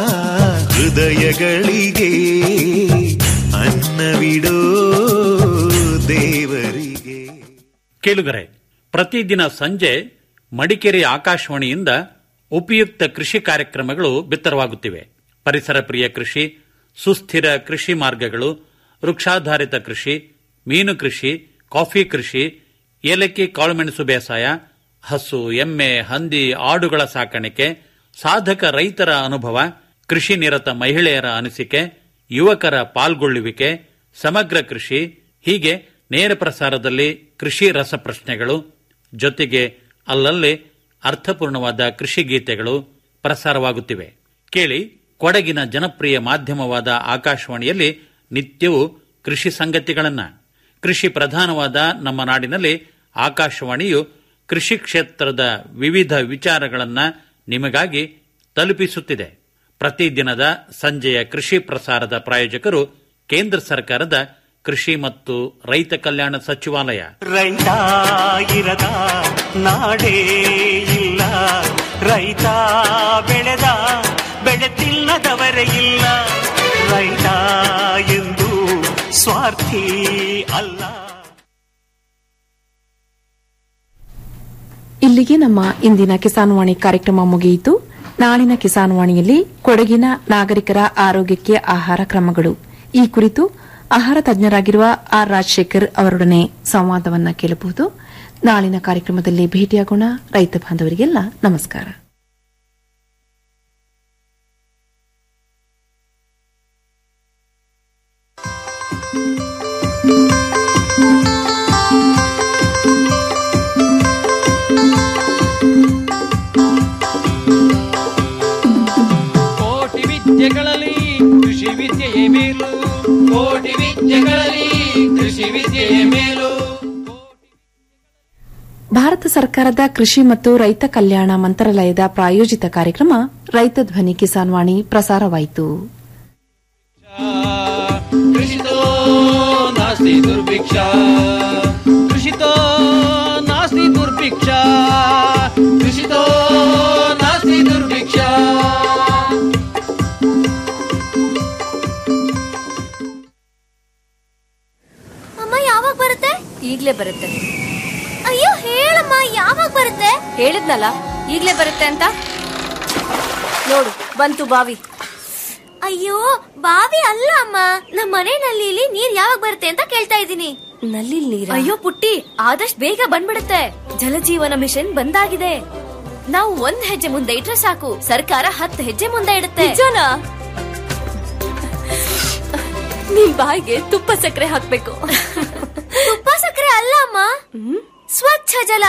ಹೃದಯಗಳಿಗೆ ಅನ್ನವಿಡೋ ದೇವರಿಗೆ ಕೇಳುಗರೆ ಪ್ರತಿದಿನ ಸಂಜೆ ಮಡಿಕೇರಿ ಆಕಾಶವಾಣಿಯಿಂದ ಉಪಯುಕ್ತ ಕೃಷಿ ಕಾರ್ಯಕ್ರಮಗಳು ಬಿತ್ತರವಾಗುತ್ತಿವೆ ಪರಿಸರ ಪ್ರಿಯ ಕೃಷಿ ಸುಸ್ಥಿರ ಕೃಷಿ ಮಾರ್ಗಗಳು ವೃಕ್ಷಾಧಾರಿತ ಕೃಷಿ ಮೀನು ಕೃಷಿ ಕಾಫಿ ಕೃಷಿ ಏಲಕ್ಕಿ ಕಾಳುಮೆಣಸು ಬೇಸಾಯ ಹಸು ಎಮ್ಮೆ ಹಂದಿ ಆಡುಗಳ ಸಾಕಾಣಿಕೆ ಸಾಧಕ ರೈತರ ಅನುಭವ ಕೃಷಿ ನಿರತ ಮಹಿಳೆಯರ ಅನಿಸಿಕೆ ಯುವಕರ ಪಾಲ್ಗೊಳ್ಳುವಿಕೆ ಸಮಗ್ರ ಕೃಷಿ ಹೀಗೆ ನೇರ ಪ್ರಸಾರದಲ್ಲಿ ಕೃಷಿ ರಸಪ್ರಶ್ನೆಗಳು ಜೊತೆಗೆ ಅಲ್ಲಲ್ಲಿ ಅರ್ಥಪೂರ್ಣವಾದ ಕೃಷಿ ಗೀತೆಗಳು ಪ್ರಸಾರವಾಗುತ್ತಿವೆ ಕೇಳಿ ಕೊಡಗಿನ ಜನಪ್ರಿಯ ಮಾಧ್ಯಮವಾದ ಆಕಾಶವಾಣಿಯಲ್ಲಿ ನಿತ್ಯವೂ ಕೃಷಿ ಸಂಗತಿಗಳನ್ನ ಕೃಷಿ ಪ್ರಧಾನವಾದ ನಮ್ಮ ನಾಡಿನಲ್ಲಿ ಆಕಾಶವಾಣಿಯು ಕೃಷಿ ಕ್ಷೇತ್ರದ ವಿವಿಧ ವಿಚಾರಗಳನ್ನ ನಿಮಗಾಗಿ ತಲುಪಿಸುತ್ತಿದೆ ಪ್ರತಿದಿನದ ಸಂಜೆಯ ಕೃಷಿ ಪ್ರಸಾರದ ಪ್ರಾಯೋಜಕರು ಕೇಂದ್ರ ಸರ್ಕಾರದ ಕೃಷಿ ಮತ್ತು ರೈತ ಕಲ್ಯಾಣ ಸಚಿವಾಲಯ ರೈತ ಇರದ ನಾಡೇ ಇಲ್ಲ ರೈತ ಬೆಳೆದ ಬೆಳೆ ತಿನ್ನದವರೇ ಇಲ್ಲ ರೈತ ಎಂದು ಸ್ವಾರ್ಥಿ ಅಲ್ಲ ಇಲ್ಲಿಗೆ ನಮ್ಮ ಇಂದಿನ ಕಿಸಾನ್ವಾಣಿ ಕಾರ್ಯಕ್ರಮ ಮುಗಿಯಿತು ನಾಳಿನ ಕಿಸಾನ್ವಾಣಿಯಲ್ಲಿ ಕೊಡಗಿನ ನಾಗರಿಕರ ಆರೋಗ್ಯಕ್ಕೆ ಆಹಾರ ಕ್ರಮಗಳು ಈ ಕುರಿತು ಆಹಾರ ತಜ್ಞರಾಗಿರುವ ಆರ್ ರಾಜಶೇಖರ್ ಅವರೊಡನೆ ಸಂವಾದವನ್ನ ಕೇಳಬಹುದು ನಾಳಿನ ಕಾರ್ಯಕ್ರಮದಲ್ಲಿ ಭೇಟಿಯಾಗೋಣ ರೈತ ಬಾಂಧವರಿಗೆಲ್ಲ ನಮಸ್ಕಾರ ಕೋಟಿ ವಿದ್ಯೆಗಳಲ್ಲಿ ಕೃಷಿ ವಿದ್ಯೆಯೇ ಮೇಲು ಕೋಟಿ ವಿದ್ಯೆಗಳಲ್ಲಿ ಕೃಷಿ ವಿದ್ಯೆಯೇ ಮೇಲು ಭಾರತ ಸರ್ಕಾರದ ಕೃಷಿ ಮತ್ತು ರೈತ ಕಲ್ಯಾಣ ಮಂತ್ರಾಲಯದ ಪ್ರಾಯೋಜಿತ ಕಾರ್ಯಕ್ರಮ ರೈತ ಧ್ವನಿ ಕಿಸಾನ್ ವಾಣಿ ಪ್ರಸಾರವಾಯಿತು ಕೃಷಿತೋ ನಾಸ್ತಿ ದುರ್ಭಿಕ್ಷ ಕೃಷಿತೋ ನಾಸ್ತಿ ದುರ್ಭಿಕ್ಷ ಕೃಷಿತೋ ನಾಸ್ತಿ ದುರ್ಭಿಕ್ಷ ಅಮ್ಮ ಯಾವಾಗ ಬರುತ್ತೆ ಈಗ್ಲೇ ಬರುತ್ತೆ ಅಯ್ಯೋ ಹೇಳಮ್ಮ ಯಾವಾಗ ಬರುತ್ತೆ ಹೇಳಿದ್ನಲ್ಲ ಈಗ್ಲೇ ಬರುತ್ತೆ ಅಂತ ನೋಡು ಬಂತು ಬಾವಿ ಅಯ್ಯೋ ಬಾವಿ ಅಲ್ಲ ಅಮ್ಮ ನಮ್ಮ ಮನೆ ನಲ್ಲಿಲಿ ನೀರ್ ಯಾವಾಗ ಬರುತ್ತೆ ಅಂತ ಕೇಳ್ತಾ ಇದ್ದೀನಿ ನಲ್ಲಿ ನೀರ ಅಯ್ಯೋ ಪುಟ್ಟಿ ಆದಷ್ಟು ಬೇಗ ಬಂದ್ಬಿಡುತ್ತೆ ಜಲಜೀವನ ಮಿಷನ್ ಬಂದಾಗಿದೆ ನಾವು ಒಂದ್ ಹೆಜ್ಜೆ ಮುಂದೆ ಇಟ್ರೆ ಸಾಕು ಸರ್ಕಾರ ಹತ್ತು ಹೆಜ್ಜೆ ಮುಂದೆ ಇಡುತ್ತೆ ನಿಮ್ ಬಾಯಿಗೆ ತುಪ್ಪ ಸಕ್ಕರೆ ಹಾಕ್ಬೇಕು ತುಪ್ಪ ಸಕ್ಕರೆ ಅಲ್ಲ ಅಮ್ಮ ಸ್ವಚ್ಛ ಜಲ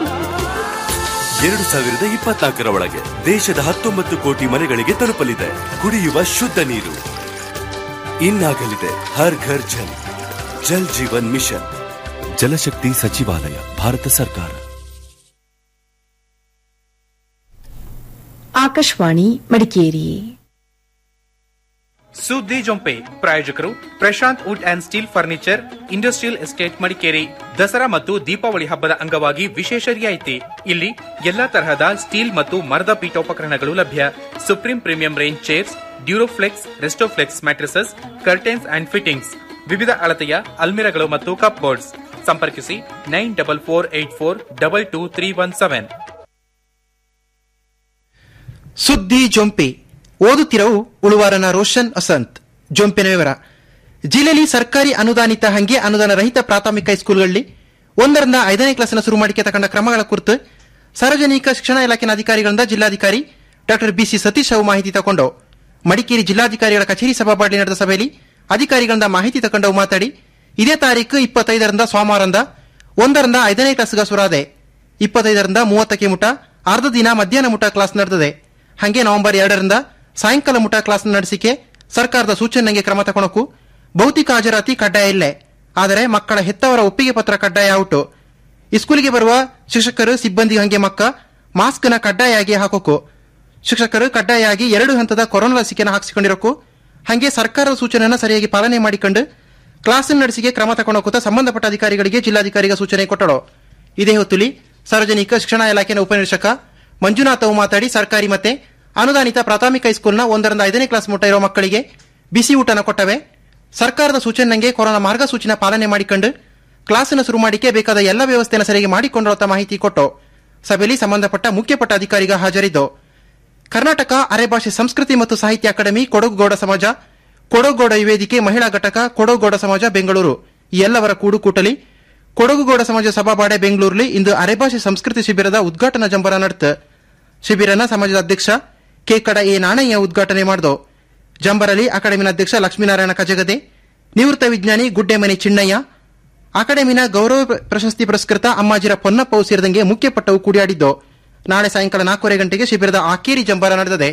ಎರಡು ಸಾವಿರದ ಇಪ್ಪತ್ನಾಲ್ಕರ ಒಳಗೆ ದೇಶದ ಹತ್ತೊಂಬತ್ತು ಕೋಟಿ ಮನೆಗಳಿಗೆ ತಲುಪಲಿದೆ ಕುಡಿಯುವ ಶುದ್ಧ ನೀರು ಇನ್ನಾಗಲಿದೆ ಹರ್ ಘರ್ ಜಲ್ ಜಲ್ ಜೀವನ್ ಮಿಷನ್ ಜಲಶಕ್ತಿ ಸಚಿವಾಲಯ ಭಾರತ ಸರ್ಕಾರ ಆಕಾಶವಾಣಿ ಮಡಿಕೇರಿ ಸುದ್ದಿ ಜೊಂಪೆ ಪ್ರಾಯೋಜಕರು Prashant wood and steel furniture industrial estate Madikeri Dasara ಮತ್ತು ದೀಪಾವಳಿ ಹಬ್ಬದ ಅಂಗವಾಗಿ ವಿಶೇಷ ರಿಯಾಯಿತಿ ಇಲ್ಲಿ ಎಲ್ಲಾ ತರಹದ ಸ್ಟೀಲ್ ಮತ್ತು ಮರದ ಪೀಠೋಪಕರಣಗಳು ಲಭ್ಯ supreme premium range chairs Duroflex Restoflex mattresses curtains and fittings ವಿವಿಧ ಅಳತೆಯ ಅಲ್ಮಿರಗಳು ಮತ್ತು ಕಪ್ ಬೋರ್ಡ್ಸ್ ಸಂಪರ್ಕಿಸಿ nine double four eight four double two three one seven ಸುದ್ದಿ ಜೊಂಪೆ ಓದುತ್ತಿರವು ಉಳುವಾರನ ರೋಷನ್ ಅಸಂತ್ ಜೊಂಪಿನ ವಿವರ ಜಿಲ್ಲೆಯಲ್ಲಿ ಸರ್ಕಾರಿ ಅನುದಾನಿತ ಹಂಗೆ ಅನುದಾನ ರಹಿತ ಪ್ರಾಥಮಿಕ ಸ್ಕೂಲ್ಗಳಲ್ಲಿ ಒಂದರಿಂದ ಐದನೇ ಕ್ಲಾಸಿನ ಶುರು ಮಾಡಿಕೆ ತಗೊಂಡ ಕ್ರಮಗಳ ಕುರಿತು ಸಾರ್ವಜನಿಕ ಶಿಕ್ಷಣ ಇಲಾಖೆನ ಅಧಿಕಾರಿಗಳಿಂದ ಜಿಲ್ಲಾಧಿಕಾರಿ ಡಾಕ್ಟರ್ ಬಿಸಿ ಸತೀಶ್ ಅವು ಮಾಹಿತಿ ತಗೊಂಡು ಮಡಿಕೇರಿ ಜಿಲ್ಲಾಧಿಕಾರಿಗಳ ಕಚೇರಿ ಸಭಾಪತಿ ನಡೆದ ಸಭೆಯಲ್ಲಿ ಅಧಿಕಾರಿಗಳಿಂದ ಮಾಹಿತಿ ತಗೊಂಡು ಮಾತಾಡಿ ಇದೇ ತಾರೀಕು ಇಪ್ಪತ್ತೈದರಿಂದ ಸೋಮವಾರದಿಂದ ಒಂದರಿಂದ ಐದನೇ ಕ್ಲಾಸ್ಗೆ ಸುರಾದೆ ಇಪ್ಪತ್ತೈದರಿಂದ ಮೂವತ್ತಕ್ಕೆ ಮುಟ ಅರ್ಧ ದಿನ ಮಧ್ಯಾಹ್ನ ಮುಟ ಕ್ಲಾಸ್ ನಡೆದಿದೆ ಹಂಗೆ ನವೆಂಬರ್ ಎರಡರಿಂದ ಸಾಯಂಕಾಲ ಮುಟ ಕ್ಲಾಸ್ ನಡೆಸಿಕೆ ಸರ್ಕಾರದ ಸೂಚನೆಗೆ ಕ್ರಮ ತಗೊಳಕು ಭೌತಿಕ ಹಾಜರಾತಿ ಕಡ್ಡಾಯ ಇಲ್ಲೇ ಆದರೆ ಮಕ್ಕಳ ಹೆತ್ತವರ ಒಪ್ಪಿಗೆ ಪತ್ರ ಕಡ್ಡಾಯ ಔಟು ಸ್ಕೂಲಿಗೆ ಬರುವ ಶಿಕ್ಷಕರು ಸಿಬ್ಬಂದಿ ಹಂಗೆ ಮಕ್ಕ ಮಾಸ್ಕ್ನ ಕಡ್ಡಾಯಾಗಿ ಹಾಕೋಕು ಶಿಕ್ಷಕರು ಕಡ್ಡಾಯಾಗಿ ಎರಡು ಹಂತದ ಕೊರೋನಾ ಲಸಿಕೆನ ಹಾಕಿಸಿಕೊಂಡಿರೋಕು ಹಂಗೆ ಸರ್ಕಾರದ ಸೂಚನೆಯನ್ನು ಸರಿಯಾಗಿ ಪಾಲನೆ ಮಾಡಿಕೊಂಡು ಕ್ಲಾಸ್ ನಡೆಸಿಗೆ ಕ್ರಮ ತಗೊಳಕುತ್ತ ಸಂಬಂಧಪಟ್ಟ ಅಧಿಕಾರಿಗಳಿಗೆ ಜಿಲ್ಲಾಧಿಕಾರಿಗೆ ಸೂಚನೆ ಕೊಟ್ಟಳು ಇದೇ ಹೊತ್ತುಲಿ ಸಾರ್ವಜನಿಕ ಶಿಕ್ಷಣ ಇಲಾಖೆಯ ಉಪನಿರೀಕ್ಷಕ ಮಂಜುನಾಥ್ ಅವು ಮಾತಾಡಿ ಸರ್ಕಾರಿ ಮತ್ತೆ ಅನುದಾನಿತ ಪ್ರಾಥಮಿಕ ಹೈಸ್ಕೂಲ್ನ ಒಂದರಿಂದ ಐದನೇ ಕ್ಲಾಸ್ ಮುಟ್ಟ ಇರೋ ಮಕ್ಕಳಿಗೆ ಬಿಸಿ ಊಟನ ಕೊಟ್ಟವೆ ಸರ್ಕಾರದ ಸೂಚನೆಗೆ ಕೊರೋನಾ ಮಾರ್ಗಸೂಚಿನ ಪಾಲನೆ ಮಾಡಿಕೊಂಡು ಕ್ಲಾಸನ್ನು ಶುರು ಮಾಡಿಕೆ ಬೇಕಾದ ಎಲ್ಲ ವ್ಯವಸ್ಥೆಯನ್ನು ಸರಿಯಾಗಿ ಮಾಡಿಕೊಂಡಿರೋ ಮಾಹಿತಿ ಕೊಟ್ಟು ಸಭೆಯಲ್ಲಿ ಸಂಬಂಧಪಟ್ಟ ಮುಖ್ಯಪಟ್ಟ ಅಧಿಕಾರಿಗ ಹಾಜರಿದ್ದು ಕರ್ನಾಟಕ ಅರೆಭಾಷೆ ಸಂಸ್ಕೃತಿ ಮತ್ತು ಸಾಹಿತ್ಯ ಅಕಾಡೆಮಿ ಕೊಡಗುಗೌಡ ಸಮಾಜ ಕೊಡಗುಗೌಡ ವೇದಿಕೆ ಮಹಿಳಾ ಘಟಕ ಕೊಡಗುಗೌಡ ಸಮಾಜ ಬೆಂಗಳೂರು ಈ ಎಲ್ಲವರ ಕೂಡುಕೂಟಲಿ ಕೊಡಗುಗೌಡ ಸಮಾಜ ಸಭಾಬಾಡೆ ಬೆಂಗಳೂರಲ್ಲಿ ಇಂದು ಅರೆಭಾಷೆ ಸಂಸ್ಕೃತಿ ಶಿಬಿರದ ಉದ್ಘಾಟನಾ ಜಂಬರ ನಡೆತು ಶಿಬಿರನ ಸಮಾಜದ ಅಧ್ಯಕ್ಷ ಕೆ ಕಡ ಎ ನಾಣಯ್ಯ ಉದ್ಘಾಟನೆ ಮಾಡಿದು ಜಂಬರಲ್ಲಿ ಅಕಾಡೆಮಿನ ಅಧ್ಯಕ್ಷ ಲಕ್ಷ್ಮೀನಾರಾಯಣ ಕಜಗದೆ ನಿವೃತ್ತ ವಿಜ್ಞಾನಿ ಗುಡ್ಡೆಮನಿ ಚಿಣ್ಣಯ್ಯ ಅಕಾಡೆಮಿನ ಗೌರವ ಪ್ರಶಸ್ತಿ ಪುರಸ್ಕೃತ ಅಮ್ಮಾಜಿರ ಪೊನ್ನಪ್ಪವು ಸೇರಿದಂಗೆ ಮುಖ್ಯಪಟ್ಟವು ಕೂಡಿಯಾಡಿದ್ದು ನಾಳೆ ಸಾಯಂಕಾಲ ನಾಲ್ಕೂವರೆ ಗಂಟೆಗೆ ಶಿಬಿರದ ಆಕೇರಿ ಜಂಬಾರ ನಡೆದಿದೆ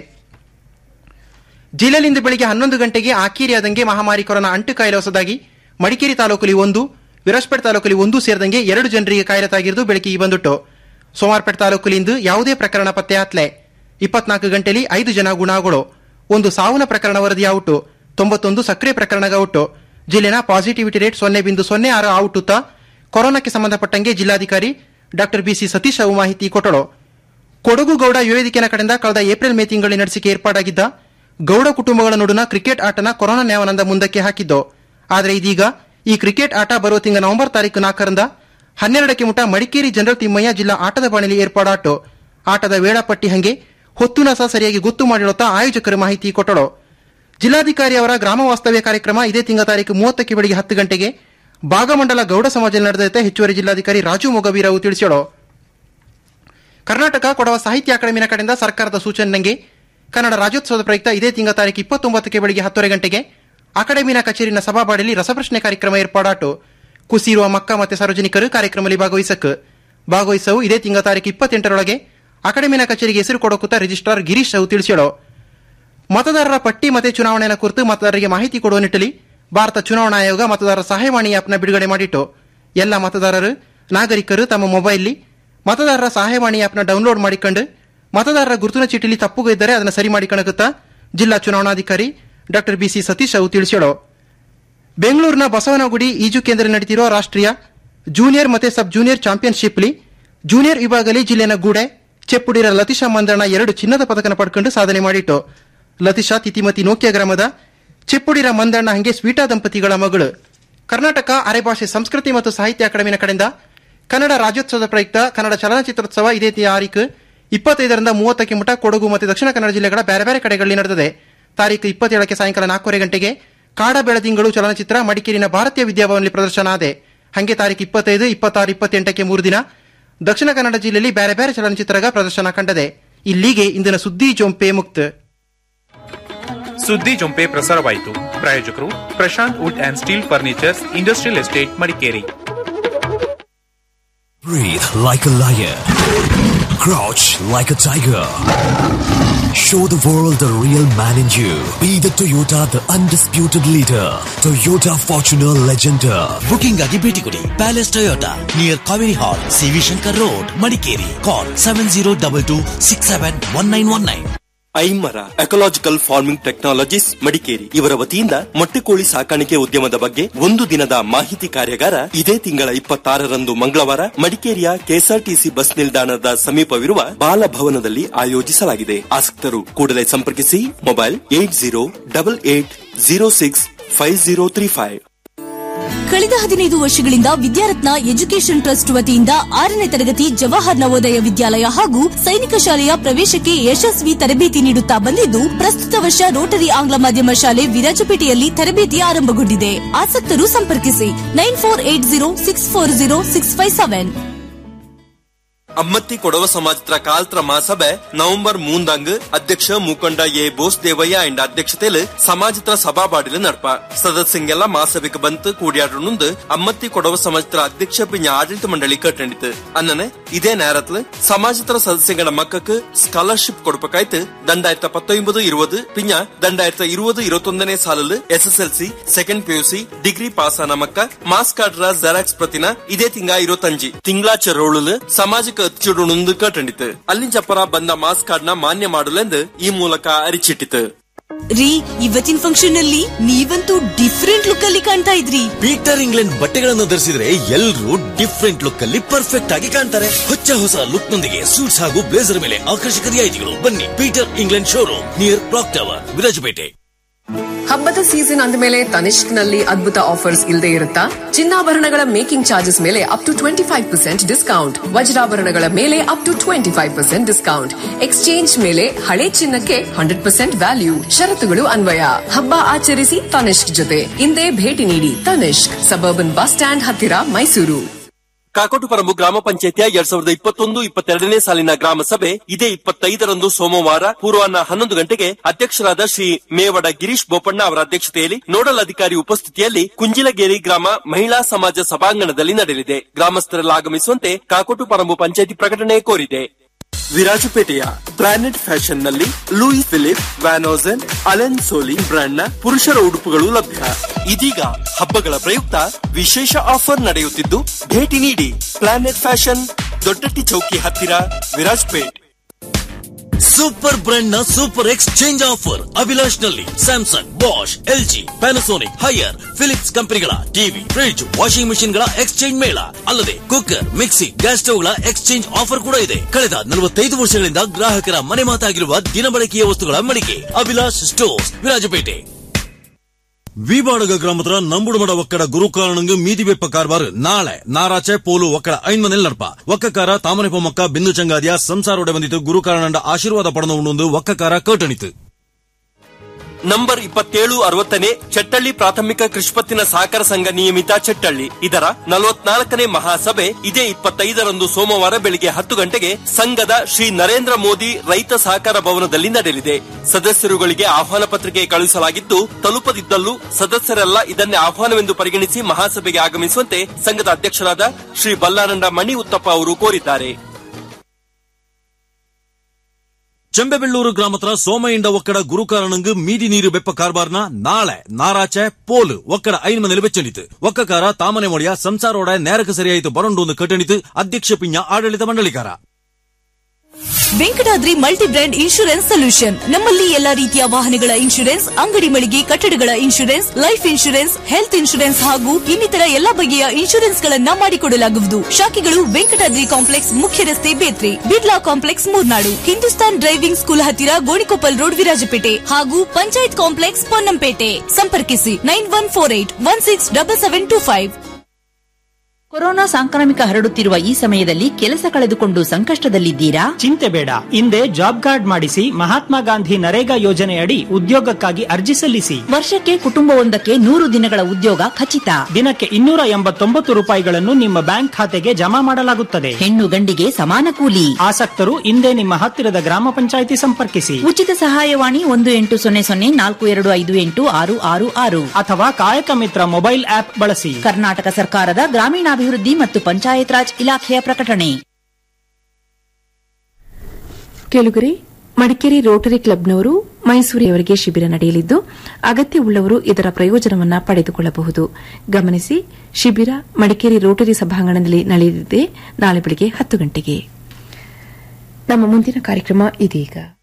ಜಿಲ್ಲೆಯಲ್ಲಿಂದು ಬೆಳಿಗ್ಗೆ ಹನ್ನೊಂದು ಗಂಟೆಗೆ ಆಕೇರಿಯಾದಂಗೆ ಮಹಾಮಾರಿ ಕೊರೋನಾ ಅಂಟು ಕಾಯಿಲೆ ಹೊಸದಾಗಿ ಮಡಿಕೇರಿ ತಾಲೂಕಲ್ಲಿ ಒಂದು ವಿರಾಜಪೇಟೆ ತಾಲೂಕಲ್ಲಿ ಒಂದು ಸೇರಿದಂಗೆ ಎರಡು ಜನರಿಗೆ ಕಾಯಿಲೆ ತಾಗಿರುವುದು ಬೆಳಕಿಗೆ ಬಂದುಟ್ಟು ಸೋಮಾರ್ಪೇಟೆ ತಾಲೂಕಲ್ಲಿ ಇಂದು ಯಾವುದೇ ಪ್ರಕರಣ ಪತ್ತೆ ಹತ್ಲೆ ಇಪ್ಪತ್ನಾಲ್ಕು ಗಂಟೆಯಲ್ಲಿ ಐದು ಜನ ಗುಣಗಳು ಒಂದು ಸಾವಿನ ಪ್ರಕರಣ ವರದಿಯಾವುಟು ತೊಂಬತ್ತೊಂದು ಸಕ್ರಿಯ ಪ್ರಕರಣಗೌಟು ಜಿಲ್ಲೆನ ಪಾಸಿಟಿವಿಟಿ ರೇಟ್ ಸೊನ್ನೆ ಬಿಂದು ಸೊನ್ನೆ ಆರು ಔಟುತ್ತ ಕೊರೋನಾಕ್ಕೆ ಸಂಬಂಧಪಟ್ಟಂಗೆ ಜಿಲ್ಲಾಧಿಕಾರಿ ಡಾಕ್ಟರ್ ಬಿಸಿ ಸತೀಶ್ ಅವು ಮಾಹಿತಿ ಕೊಟ್ಟಳು ಕೊಡಗು ಗೌಡ ಯುವೇದಿಕೆನ ಕಡೆಯಿಂದ ಕಳೆದ ಏಪ್ರಿಲ್ ಮೇ ತಿಂಗಳಲ್ಲಿ ನಡೆಸಿಕೆ ಏರ್ಪಾಡಾಗಿದ್ದ ಗೌಡ ಕುಟುಂಬಗಳ ನಡುವಿನ ಕ್ರಿಕೆಟ್ ಆಟನ ಕೊರೋನಾ ನ್ಯಾಯಾನಂದ ಮುಂದಕ್ಕೆ ಹಾಕಿದ್ದು ಆದರೆ ಇದೀಗ ಈ ಕ್ರಿಕೆಟ್ ಆಟ ಬರುವ ತಿಂಗಳ ನವೆಂಬರ್ ತಾರೀಕು ನಾಲ್ಕರಿಂದ ಹನ್ನೆರಡಕ್ಕೆ ಮುಟ ಮಡಿಕೇರಿ ಜನರಲ್ ತಿಮ್ಮಯ್ಯ ಜಿಲ್ಲಾ ಆಟದ ಬಾಣಿಲಿ ಏರ್ಪಾಡಾಟು ಆಟದ ವೇಳಾಪಟ್ಟಿ ಹಂಗೆ ಹೊತ್ತುನ ಸಹ ಸರಿಯಾಗಿ ಗೊತ್ತು ಮಾಡಿಡುತ್ತಾ ಆಯೋಜಕರು ಮಾಹಿತಿ ಕೊಟ್ಟಳು ಜಿಲ್ಲಾಧಿಕಾರಿ ಅವರ ಗ್ರಾಮ ವಾಸ್ತವ್ಯ ಕಾರ್ಯಕ್ರಮ ಇದೇ ತಿಂಗಳ ತಾರೀಕು ಮೂವತ್ತಕ್ಕೆ ಬೆಳಿಗ್ಗೆ ಹತ್ತು ಗಂಟೆಗೆ ಭಾಗಮಂಡಲ ಗೌಡ ಸಮಾಜದಲ್ಲಿ ನಡೆದೈತೆ ಹೆಚ್ಚುವರಿ ಜಿಲ್ಲಾಧಿಕಾರಿ ರಾಜು ಮೊಗವೀರವು ತಿಳಿಸಿದರು ಕರ್ನಾಟಕ ಕೊಡವ ಸಾಹಿತ್ಯ ಅಕಾಡೆಮಿನ ಕಡೆಯಿಂದ ಸರ್ಕಾರದ ಸೂಚನೆಗೆ ಕನ್ನಡ ರಾಜ್ಯೋತ್ಸವದ ಪ್ರಯುಕ್ತ ಇದೇ ತಿಂಗಳ ತಾರೀಕು ಇಪ್ಪತ್ತೊಂಬತ್ತಕ್ಕೆ ಬೆಳಿಗ್ಗೆ ಹತ್ತುವರೆ ಗಂಟೆಗೆ ಅಕಾಡೆಮಿನ ಕಚೇರಿನ ಸಭಾಬಾಡಿಲಿ ರಸಪ್ರಶ್ನೆ ಕಾರ್ಯಕ್ರಮ ಏರ್ಪಾಡಾಟು ಕುಸಿರುವ ಮಕ್ಕ ಮತ್ತು ಸಾರ್ವಜನಿಕರು ಕಾರ್ಯಕ್ರಮದಲ್ಲಿ ಭಾಗವಹಿಸಕ್ಕೆ ಭಾಗವಹಿಸವು ಇದೇ ತಿಂಗಳ ತಾರೀಕು ಇಪ್ಪತ್ತೆಂಟರೊಳಗೆ ಅಕಾಡೆಮಿನ ಕಚೇರಿಗೆ ಹೆಸರು ಕೊಡೋಕುತ್ತ ರಿಜಿಸ್ಟ್ರಾರ್ ಗಿರೀಶ್ ಅವು ತಿಳಿಸಿದರು ಮತದಾರರ ಪಟ್ಟಿ ಮತ್ತು ಚುನಾವಣೆಯ ಕುರಿತು ಮತದಾರರಿಗೆ ಮಾಹಿತಿ ಕೊಡುವ ನಿಟ್ಟಲ್ಲಿ ಭಾರತ ಚುನಾವಣಾ ಆಯೋಗ ಮತದಾರರ ಸಹಾಯವಾಣಿ ಆಪ್ನ ಬಿಡುಗಡೆ ಮಾಡಿಟ್ಟು ಎಲ್ಲ ಮತದಾರರು ನಾಗರಿಕರು ತಮ್ಮ ಮೊಬೈಲ್ಲಿ ಮತದಾರರ ಸಹಾಯವಾಣಿ ಆಪ್ನ ಡೌನ್ಲೋಡ್ ಮಾಡಿಕೊಂಡು ಮತದಾರರ ಗುರುತಿನ ಚೀಟಿಲಿ ತಪ್ಪುಗ ಇದ್ದರೆ ಅದನ್ನು ಸರಿ ಮಾಡಿಕೊಳ್ಳುತ್ತಾ ಜಿಲ್ಲಾ ಚುನಾವಣಾಧಿಕಾರಿ ಡಾಕ್ಟರ್ ಬಿಸಿ ಸತೀಶ್ ಅವು ತಿಳಿಸಿದರು ಬೆಂಗಳೂರಿನ ಬಸವನಗುಡಿ ಈಜು ಕೇಂದ್ರ ನಡೀತಿರುವ ರಾಷ್ಟ್ರೀಯ ಜೂನಿಯರ್ ಮತ್ತು ಸಬ್ ಜೂನಿಯರ್ ಚಾಂಪಿಯನ್ಶಿಪ್ಲಿ ಜೂನಿಯರ್ ವಿಭಾಗದಲ್ಲಿ ಜಿಲ್ಲೆನ ಗೂಡೆ ಚೆಪ್ಪುಡಿರ ಲತೀಶಾ ಮಂದಣ್ಣ ಎರಡು ಚಿನ್ನದ ಪದಕನ ಪಡ್ಕೊಂಡು ಸಾಧನೆ ಮಾಡಿಟ್ಟು ಲತೀಶಾ ತಿತಿಮತಿ ನೋಕ್ಯ ಗ್ರಾಮದ ಚೆಪ್ಪುಡಿರ ಮಂದಣ್ಣ ಹಂಗೆ ಸ್ವೀಟಾ ದಂಪತಿಗಳ ಮಗಳು ಕರ್ನಾಟಕ ಅರೆಭಾಷೆ ಸಂಸ್ಕೃತಿ ಮತ್ತು ಸಾಹಿತ್ಯ ಅಕಾಡೆಮಿನ ಕಡೆಯಿಂದ ಕನ್ನಡ ರಾಜ್ಯೋತ್ಸವದ ಪ್ರಯುಕ್ತ ಕನ್ನಡ ಚಲನಚಿತ್ರೋತ್ಸವ ಇದೇ ತಾರೀಕು ಇಪ್ಪತ್ತೈದರಿಂದ ಮೂವತ್ತಕ್ಕೆ ಮುಟ ಕೊಡಗು ಮತ್ತು ದಕ್ಷಿಣ ಕನ್ನಡ ಜಿಲ್ಲೆಗಳ ಬೇರೆ ಬೇರೆ ಕಡೆಗಳಲ್ಲಿ ನಡೆದಿದೆ ತಾರೀಕು ಇಪ್ಪತ್ತೇಳಕ್ಕೆ ಸಾಯಂಕಾಲ ನಾಲ್ಕೂವರೆ ಗಂಟೆಗೆ ಕಾಡ ಬೆಳದಿಂಗಳು ಚಲನಚಿತ್ರ ಮಡಿಕೇರಿನ ಭಾರತೀಯ ವಿದ್ಯಾಭವನದಲ್ಲಿ ಪ್ರದರ್ಶನ ಆದೆ ಹಂಗೆ ತಾರೀಕು ಇಪ್ಪತ್ತೈದು ಇಪ್ಪತ್ತಾರು ಇಪ್ಪತ್ತೆಂಟಕ್ಕೆ ಮೂರು ದಿನ ದಕ್ಷಿಣ ಕನ್ನಡ ಜಿಲ್ಲೆಯಲ್ಲಿ ಬೇರೆ ಬೇರೆ ಚಲನಚಿತ್ರಗ ಪ್ರದರ್ಶನ ಕಂಡದೆ ಇಲ್ಲಿಗೆ ಇಂದಿನ ಸುದ್ದಿ ಜೊಂಪೆ ಮುಕ್ತ ಸುದ್ದಿ ಜೊಂಪೆ ಪ್ರಸಾರವಾಯಿತು ಪ್ರಾಯೋಜಕರು Prashant wood and steel furnitures industrial estate Madikeri Breathe like a lion. Crouch like a tiger. Show the world the real man in you. Be the Toyota, the undisputed leader. Toyota Fortuner Legender. Booking ಆಗಿ ಭೇಟಿ ಕೊಡಿ palace Toyota near Kaveri hall C V Shankar road Madikeri call seven zero double two six seven one nine one nine Aimara ecological farming technologies Madikeri ಇವರ ವತಿಯಿಂದ ಮೊಟ್ಟೆಕೋಳಿ ಸಾಕಾಣಿಕೆ ಉದ್ಯಮದ ಬಗ್ಗೆ ಒಂದು ದಿನದ ಮಾಹಿತಿ ಕಾರ್ಯಾಗಾರ ಇದೇ ತಿಂಗಳ ಇಪ್ಪತ್ತಾರರಂದು ಮಂಗಳವಾರ ಮಡಿಕೇರಿಯ ಕೆಎಸ್ಆರ್ಟಿಸಿ ಬಸ್ ನಿಲ್ದಾಣದ ಸಮೀಪವಿರುವ ಬಾಲಭವನದಲ್ಲಿ ಆಯೋಜಿಸಲಾಗಿದೆ ಆಸಕ್ತರು ಕೂಡಲೇ ಸಂಪರ್ಕಿಸಿ mobile eight zero double eight zero six five zero three five ಕಳೆದ ಹದಿನೈದು ವರ್ಷಗಳಿಂದ ವಿದ್ಯಾರತ್ನ ಎಜುಕೇಷನ್ ಟ್ರಸ್ಟ್ ವತಿಯಿಂದ ಆರನೇ ತರಗತಿ ಜವಾಹರ್ ನವೋದಯ ವಿದ್ಯಾಲಯ ಹಾಗೂ ಸೈನಿಕ ಶಾಲೆಯ ಪ್ರವೇಶಕ್ಕೆ ಯಶಸ್ವಿ ತರಬೇತಿ ನೀಡುತ್ತಾ ಬಂದಿದ್ದು ಪ್ರಸ್ತುತ ವರ್ಷ ರೋಟರಿ ಆಂಗ್ಲ ಮಾಧ್ಯಮ ಶಾಲೆ ವಿರಾಜಪೇಟೆಯಲ್ಲಿ ತರಬೇತಿ ಆರಂಭಗೊಂಡಿದೆ ಆಸಕ್ತರು ಸಂಪರ್ಕಿಸಿ nine four eight zero six four zero six five seven Ammathi Kodava ಸಮಾಜದ ಕಾಲ್ತ್ರ ಮಹಾಸಭೆ ನವೆಂಬರ್ ಮೂಂದಂಗ್ ಅಧ್ಯಕ್ಷ ಮುಖಂಡ ಎ ಬೋಸ್ ದೇವಯ್ಯ ಅಂಡ್ ಅಧ್ಯಕ್ಷತೆಯಲ್ಲಿ ಸಮಾಜತ್ರ ಸಭಾಬಾಡಿಲು ನಡ್ಪ ಸದಸ್ಯಂಗೆಲ್ಲ ಮಹಾಸಭೆಗೆ ಬಂತು ಕೂಡಿಯಾಡುನುಂದು ಅಮ್ಮತ್ತಿ ಕೊಡವ ಸಮಾಜತ್ರ ಅಧ್ಯಕ್ಷ ಪಿಂಜ ಆಡಳಿತ ಮಂಡಳಿ ಕಟ್ಟಂಡಿತು ಅನ್ನನೆ ಇದೇ ನೇರತ್ಲು ಸಮಾಜತ್ರ ಸದಸ್ಯಗಳ ಮಕ್ಕಕ್ಕೆ ಸ್ಕಾಲರ್ಶಿಪ್ ಕೊಡ್ಬೇಕಾಯ್ತು ದಂಡಾಯಿರತ್ತ ಪತ್ತೊಂಬದು ಇರುವುದು ಪಿಂಜ ದಂಡಾಯಿರತ್ತ ಇರುವುದು ಇರುವತ್ತೊಂದನೇ ಸಾಲಲು SSLC second PUC degree pass ಆನ ಮಕ್ಕ ಮಾಸ್ ಕಾರ್ಡ್ರ ಜೆರಾಕ್ಸ್ ಪ್ರತಿನ ಇದೇ ತಿಂಗ ಇರುವತ್ತಂಜಿ ತಿಂಗಳಾಚ ರೋಳುಲು ಸಮಾಜಕ್ಕೆ ಹಚ್ಚಿಡುನುಂದು ಕಟ್ಟಂಡಿತು ಅಲ್ಲಿಂಚಪ್ಪರ ಬಂದ ಮಾಸ್ ಕಾರ್ಡ್ ನ ಮಾನ್ಯ ಮಾಡಲೆಂದು ಈ ಮೂಲಕ ಅರಿಚಿಟ್ಟಿತು ರೀ ಇವತ್ತಿನ ಫಂಕ್ಷನ್ ನಲ್ಲಿ ನೀವಂತೂ ಡಿಫ್ರೆಂಟ್ ಲುಕ್ ಅಲ್ಲಿ ಕಾಣ್ತಾ ಇದ್ರಿ ಪೀಟರ್ ಇಂಗ್ಲೆಂಡ್ ಬಟ್ಟೆಗಳನ್ನು ಧರಿಸಿದ್ರೆ ಎಲ್ಲರೂ ಡಿಫ್ರೆಂಟ್ ಲುಕ್ ಅಲ್ಲಿ ಪರ್ಫೆಕ್ಟ್ ಆಗಿ ಕಾಣ್ತಾರೆ ಹೊಚ್ಚ ಹೊಸ ಲುಕ್ ನೊಂದಿಗೆ ಸೂಟ್ಸ್ ಹಾಗೂ ಬ್ಲೇಸರ್ ಮೇಲೆ ಆಕರ್ಷಕ ರಿಯಾಯಿತಿಗಳು ಬನ್ನಿ Peter England showroom near clock tower Virajpet ಹಬ್ಬದ ಸೀಸನ್ ಅಂದಮೇಲೆ ತನಿಷ್ಕ್ ನಲ್ಲಿ ಅದ್ಭುತ ಆಫರ್ಸ್ ಇಲ್ಲದೆ ಇರುತ್ತಾ ಚಿನ್ನಾಭರಣಗಳ ಮೇಕಿಂಗ್ ಚಾರ್ಜಸ್ ಮೇಲೆ up to twenty five percent discount ವಜ್ರಾಭರಣಗಳ ಮೇಲೆ up to twenty five percent discount exchange ಮೇಲೆ ಹಳೆ ಚಿನ್ನಕ್ಕೆ ಹಂಡ್ರೆಡ್ ಪರ್ಸೆಂಟ್ ವ್ಯಾಲ್ಯೂ ಷರತ್ತುಗಳು ಅನ್ವಯ ಹಬ್ಬ ಆಚರಿಸಿ ತನಿಷ್ಕ್ ಜೊತೆ ಇಂದೇ ಭೇಟಿ ನೀಡಿ ತನಿಷ್ಕ್ ಸಬರ್ಬನ್ ಬಸ್ ಸ್ಟ್ಯಾಂಡ್ ಹತ್ತಿರ ಮೈಸೂರು ಕಾಕೋಟುಪರಂಬು ಗ್ರಾಮ ಪಂಚಾಯತಿಯ ಎರಡ್ ಸಾವಿರದ ಇಪ್ಪತ್ತೊಂದು ಇಪ್ಪತ್ತೆರಡನೇ ಸಾಲಿನ ಗ್ರಾಮ ಸಭೆ ಇದೇ ಇಪ್ಪತ್ತೈದರಂದು ಸೋಮವಾರ ಪೂರ್ವಾಹ್ನ ಹನ್ನೊಂದು ಗಂಟೆಗೆ ಅಧ್ಯಕ್ಷರಾದ ಶ್ರೀ ಮೇವಡ ಗಿರೀಶ್ ಬೋಪಣ್ಣ ಅವರ ಅಧ್ಯಕ್ಷತೆಯಲ್ಲಿ ನೋಡಲ್ ಅಧಿಕಾರಿ ಉಪಸ್ಥಿತಿಯಲ್ಲಿ ಕುಂಜಿಲಗೇರಿ ಗ್ರಾಮ ಮಹಿಳಾ ಸಮಾಜ ಸಭಾಂಗಣದಲ್ಲಿ ನಡೆಯಲಿದೆ ಗ್ರಾಮಸ್ಥರೆಲ್ಲ ಆಗಮಿಸುವಂತೆ ಕಾಕೋಟುಪರಂಬು ಪಂಚಾಯತಿ ಪ್ರಕಟಣೆ ಕೋರಿದೆ ವಿರಾಜಪೇಟೆಯ ಪ್ಲಾನೆಟ್ ಫ್ಯಾಷನ್ ನಲ್ಲಿ Louis Philippe Van Heusen Allen Solly brand ನ ಪುರುಷರ ಉಡುಪುಗಳು ಲಭ್ಯ ಇದೀಗ ಹಬ್ಬಗಳ ಪ್ರಯುಕ್ತ ವಿಶೇಷ ಆಫರ್ ನಡೆಯುತ್ತಿದ್ದು ಭೇಟಿ ನೀಡಿ ಪ್ಲಾನೆಟ್ ಫ್ಯಾಷನ್ ದೊಡ್ಡಟ್ಟಿ ಚೌಕಿ ಹತ್ತಿರ ವಿರಾಜಪೇಟ್ ಸೂಪರ್ ಬ್ರ್ಯಾಂಡ್ ನ ಸೂಪರ್ ಎಕ್ಸ್ಚೇಂಜ್ ಆಫರ್ ಅಭಿಲಾಷ್ ನಲ್ಲಿ Samsung Bosch LG Panasonic Haier Philips ಕಂಪನಿಗಳ ಟಿವಿ ಫ್ರಿಡ್ಜ್ ವಾಷಿಂಗ್ ಮೆಷಿನ್ ಗಳ ಎಕ್ಸ್ಚೇಂಜ್ ಮೇಳ ಅಲ್ಲದೆ ಕುಕ್ಕರ್ ಮಿಕ್ಸಿ ಗ್ಯಾಸ್ ಸ್ಟವ್ ಗಳ ಎಕ್ಸ್ಚೇಂಜ್ ಆಫರ್ ಕೂಡ ಇದೆ ಕಳೆದ ನಲವತ್ತೈದು ವರ್ಷಗಳಿಂದ ಗ್ರಾಹಕರ ಮನೆ ಮಾತಾಗಿರುವ ದಿನಬಳಕೆಯ ವಸ್ತುಗಳ ಮಳಿಗೆ ಅಭಿಲಾಷ್ ಸ್ಟೋರ್ಸ್ ವಿರಾಜಪೇಟೆ ವಿವಾಡಗ ಗ್ರಾಮದ ನಂಬುಡುಮಡ ಒಕ್ಕಡ ಗುರುಕಾರಣಂಗು ಮೀದಿ ಬೆಪ್ಪ ಕಾರ್ಬಾರ್ ನಾಳೆ ನಾರಾಚೆ ಪೋಲು ಒಕ್ಕಡ ಐನ್ಮನೆಲ್ ನಡ್ಪ ಒಕ್ಕಕಾರ ತಾಮನೆ ಪೊಮ್ಮಕ್ಕ ಬಿಂದು ಚಂಗಾದಿಯ ಸಂಸಾರೋಡೆ ಬಂದಿತ್ತು ಗುರುಕಾರಣಂಡ ಆಶೀರ್ವಾದ ಪಡೆದ ಉಂಡು ಒಕ್ಕಕಾರ ಕಟಣಿತು ನಂಬರ್ ಇಪ್ಪತ್ತೇಳು ಅರವತ್ತನೇ ಚಟ್ಟಳ್ಳಿ ಪ್ರಾಥಮಿಕ ಕೃಷಿಪತ್ತಿನ ಸಹಕಾರ ಸಂಘ ನಿಯಮಿತ ಚಟ್ಟಳ್ಳಿ ಇದರ ನಲವತ್ನಾಲ್ಕನೇ ಮಹಾಸಭೆ ಇದೇ ಇಪ್ಪತ್ತೈದರಂದು ಸೋಮವಾರ ಬೆಳಿಗ್ಗೆ ಹತ್ತು ಗಂಟೆಗೆ ಸಂಘದ ಶ್ರೀ ನರೇಂದ್ರ ಮೋದಿ ರೈತ ಸಹಕಾರ ಭವನದಲ್ಲಿ ನಡೆಯಲಿದೆ ಸದಸ್ಯರುಗಳಿಗೆ ಆಹ್ವಾನ ಪತ್ರಿಕೆ ಕಳುಹಿಸಲಾಗಿದ್ದು ತಲುಪದಿದ್ದಲ್ಲೂ ಸದಸ್ಯರೆಲ್ಲ ಇದನ್ನೇ ಆಹ್ವಾನವೆಂದು ಪರಿಗಣಿಸಿ ಮಹಾಸಭೆಗೆ ಆಗಮಿಸುವಂತೆ ಸಂಘದ ಅಧ್ಯಕ್ಷರಾದ ಶ್ರೀ ಬಲ್ಲಾರಂಡ ಮಣಿ ಉತ್ತಪ್ಪ ಅವರು ಕೋರಿದ್ದಾರೆ ಚೆಂಬೆಬೆಳ್ಳೂರು ಗ್ರಾಮದ ಸೋಮಯಿಂದ ಒಕ್ಕಡ ಗುರುಕಾರಣಂಗು ಮೀದಿ ನೀರು ಬೆಪ್ಪ ಕಾರ್ಬಾರ್ನ ನಾಳೆ ನಾರಾಚೆ ಪೋಲು ಒಕ್ಕಡ ಐನ್ಮನೆಲ್ ಬೆಚ್ಚಣಿತು ಒಕ್ಕಕಾರ ತಾಮನೆ ಮೊಡಿಯ ಸಂಸಾರೋಡ ನೇರಕ್ಕೆ ಸರಿಯಾಯಿತು ಬರಂಡು ಒಂದು ಕಟಣಿತು ಅಧ್ಯಕ್ಷ ಪಿಂಜ ಆಡಳಿತ ಮಂಡಳಿಕಾರ Venkatadri multi brand insurance solution ನಮ್ಮಲ್ಲಿ ಎಲ್ಲಾ ರೀತಿಯ ವಾಹನಗಳ ಇನ್ಶೂರೆನ್ಸ್ ಅಂಗಡಿ ಮಳಿಗೆ ಕಟ್ಟಡಗಳ insurance life insurance health insurance ಹಾಗೂ ಇನ್ನಿತರ ಎಲ್ಲಾ ಬಗೆಯ ಇನ್ಶೂರೆನ್ಸ್ ಗಳನ್ನ ಮಾಡಿಕೊಡಲಾಗುವುದು ಶಾಖೆಗಳು ವೆಂಕಟಾದ್ರಿ ಕಾಂಪ್ಲೆಕ್ಸ್ ಮುಖ್ಯ ರಸ್ತೆ Bethri Birla complex Murnad Hindustan driving school ಹತ್ತಿರ ಗೋಣಿಕೊಪ್ಪಲ್ ರೋಡ್ ವಿರಾಜಪೇಟೆ ಹಾಗೂ ಪಂಚಾಯತ್ ಕಾಂಪ್ಲೆಕ್ಸ್ ಪೊನ್ನಂಪೇಟೆ ಸಂಪರ್ಕಿಸಿ nine one four eight one six double seven two five corona ಸಾಂಕ್ರಾಮಿಕ ಹರಡುತ್ತಿರುವ ಈ ಸಮಯದಲ್ಲಿ ಕೆಲಸ ಕಳೆದುಕೊಂಡು ಸಂಕಷ್ಟದಲ್ಲಿದ್ದೀರಾ ಚಿಂತೆ ಬೇಡ ಹಿಂದೆ ಜಾಬ್ ಕಾರ್ಡ್ ಮಾಡಿಸಿ ಮಹಾತ್ಮ ಗಾಂಧಿ ನರೇಗಾ ಯೋಜನೆಯಡಿ ಉದ್ಯೋಗಕ್ಕಾಗಿ ಅರ್ಜಿ ಸಲ್ಲಿಸಿ ವರ್ಷಕ್ಕೆ ಕುಟುಂಬವೊಂದಕ್ಕೆ ನೂರು ದಿನಗಳ ಉದ್ಯೋಗ ಖಚಿತ ದಿನಕ್ಕೆ ಇನ್ನೂರ ಎಂಬತ್ತೊಂಬತ್ತು ರೂಪಾಯಿಗಳನ್ನು ನಿಮ್ಮ ಬ್ಯಾಂಕ್ ಖಾತೆಗೆ ಜಮಾ ಮಾಡಲಾಗುತ್ತದೆ ಹೆಣ್ಣು ಗಂಡಿಗೆ ಸಮಾನ ಕೂಲಿ ಆಸಕ್ತರು ಹಿಂದೆ ನಿಮ್ಮ ಹತ್ತಿರದ ಗ್ರಾಮ ಪಂಚಾಯಿತಿ ಸಂಪರ್ಕಿಸಿ ಉಚಿತ ಸಹಾಯವಾಣಿ ಒಂದು ಎಂಟು ಸೊನ್ನೆ ಸೊನ್ನೆ ನಾಲ್ಕು ಎರಡು ಐದು ಎಂಟು ಆರು ಆರು ಆರು ಅಥವಾ ಕಾಯಕ ಮಿತ್ರ ಮೊಬೈಲ್ ಆಪ್ ಬಳಸಿ ಕರ್ನಾಟಕ ಸರ್ಕಾರದ ಗ್ರಾಮೀಣಾಭಿವೃದ್ಧಿ ಮತ್ತು ಪಂಚಾಯತ್ ರಾಜ್ ಇಲಾಖೆಯ ಪ್ರಕಟಣೆ ಕೇಳುಗರೆ ಮಡಿಕೇರಿ ರೋಟರಿ ಕ್ಲಬ್ನವರು ಮೈಸೂರಿಯವರಿಗೆ ಶಿಬಿರ ನಡೆಯಲಿದ್ದು ಅಗತ್ಯವುಳ್ಳವರು ಇದರ ಪ್ರಯೋಜನವನ್ನು ಪಡೆದುಕೊಳ್ಳಬಹುದು ಗಮನಿಸಿ ಶಿಬಿರ ಮಡಿಕೇರಿ ರೋಟರಿ ಸಭಾಂಗಣದಲ್ಲಿ ನಡೆಯಲಿದೆ ನಾಳೆ ಬೆಳಗ್ಗೆ ಹತ್ತು ಗಂಟೆಗೆ ನಮ್ಮ ಮುಂದಿನ ಕಾರ್ಯಕ್ರಮ ಇದೀಗ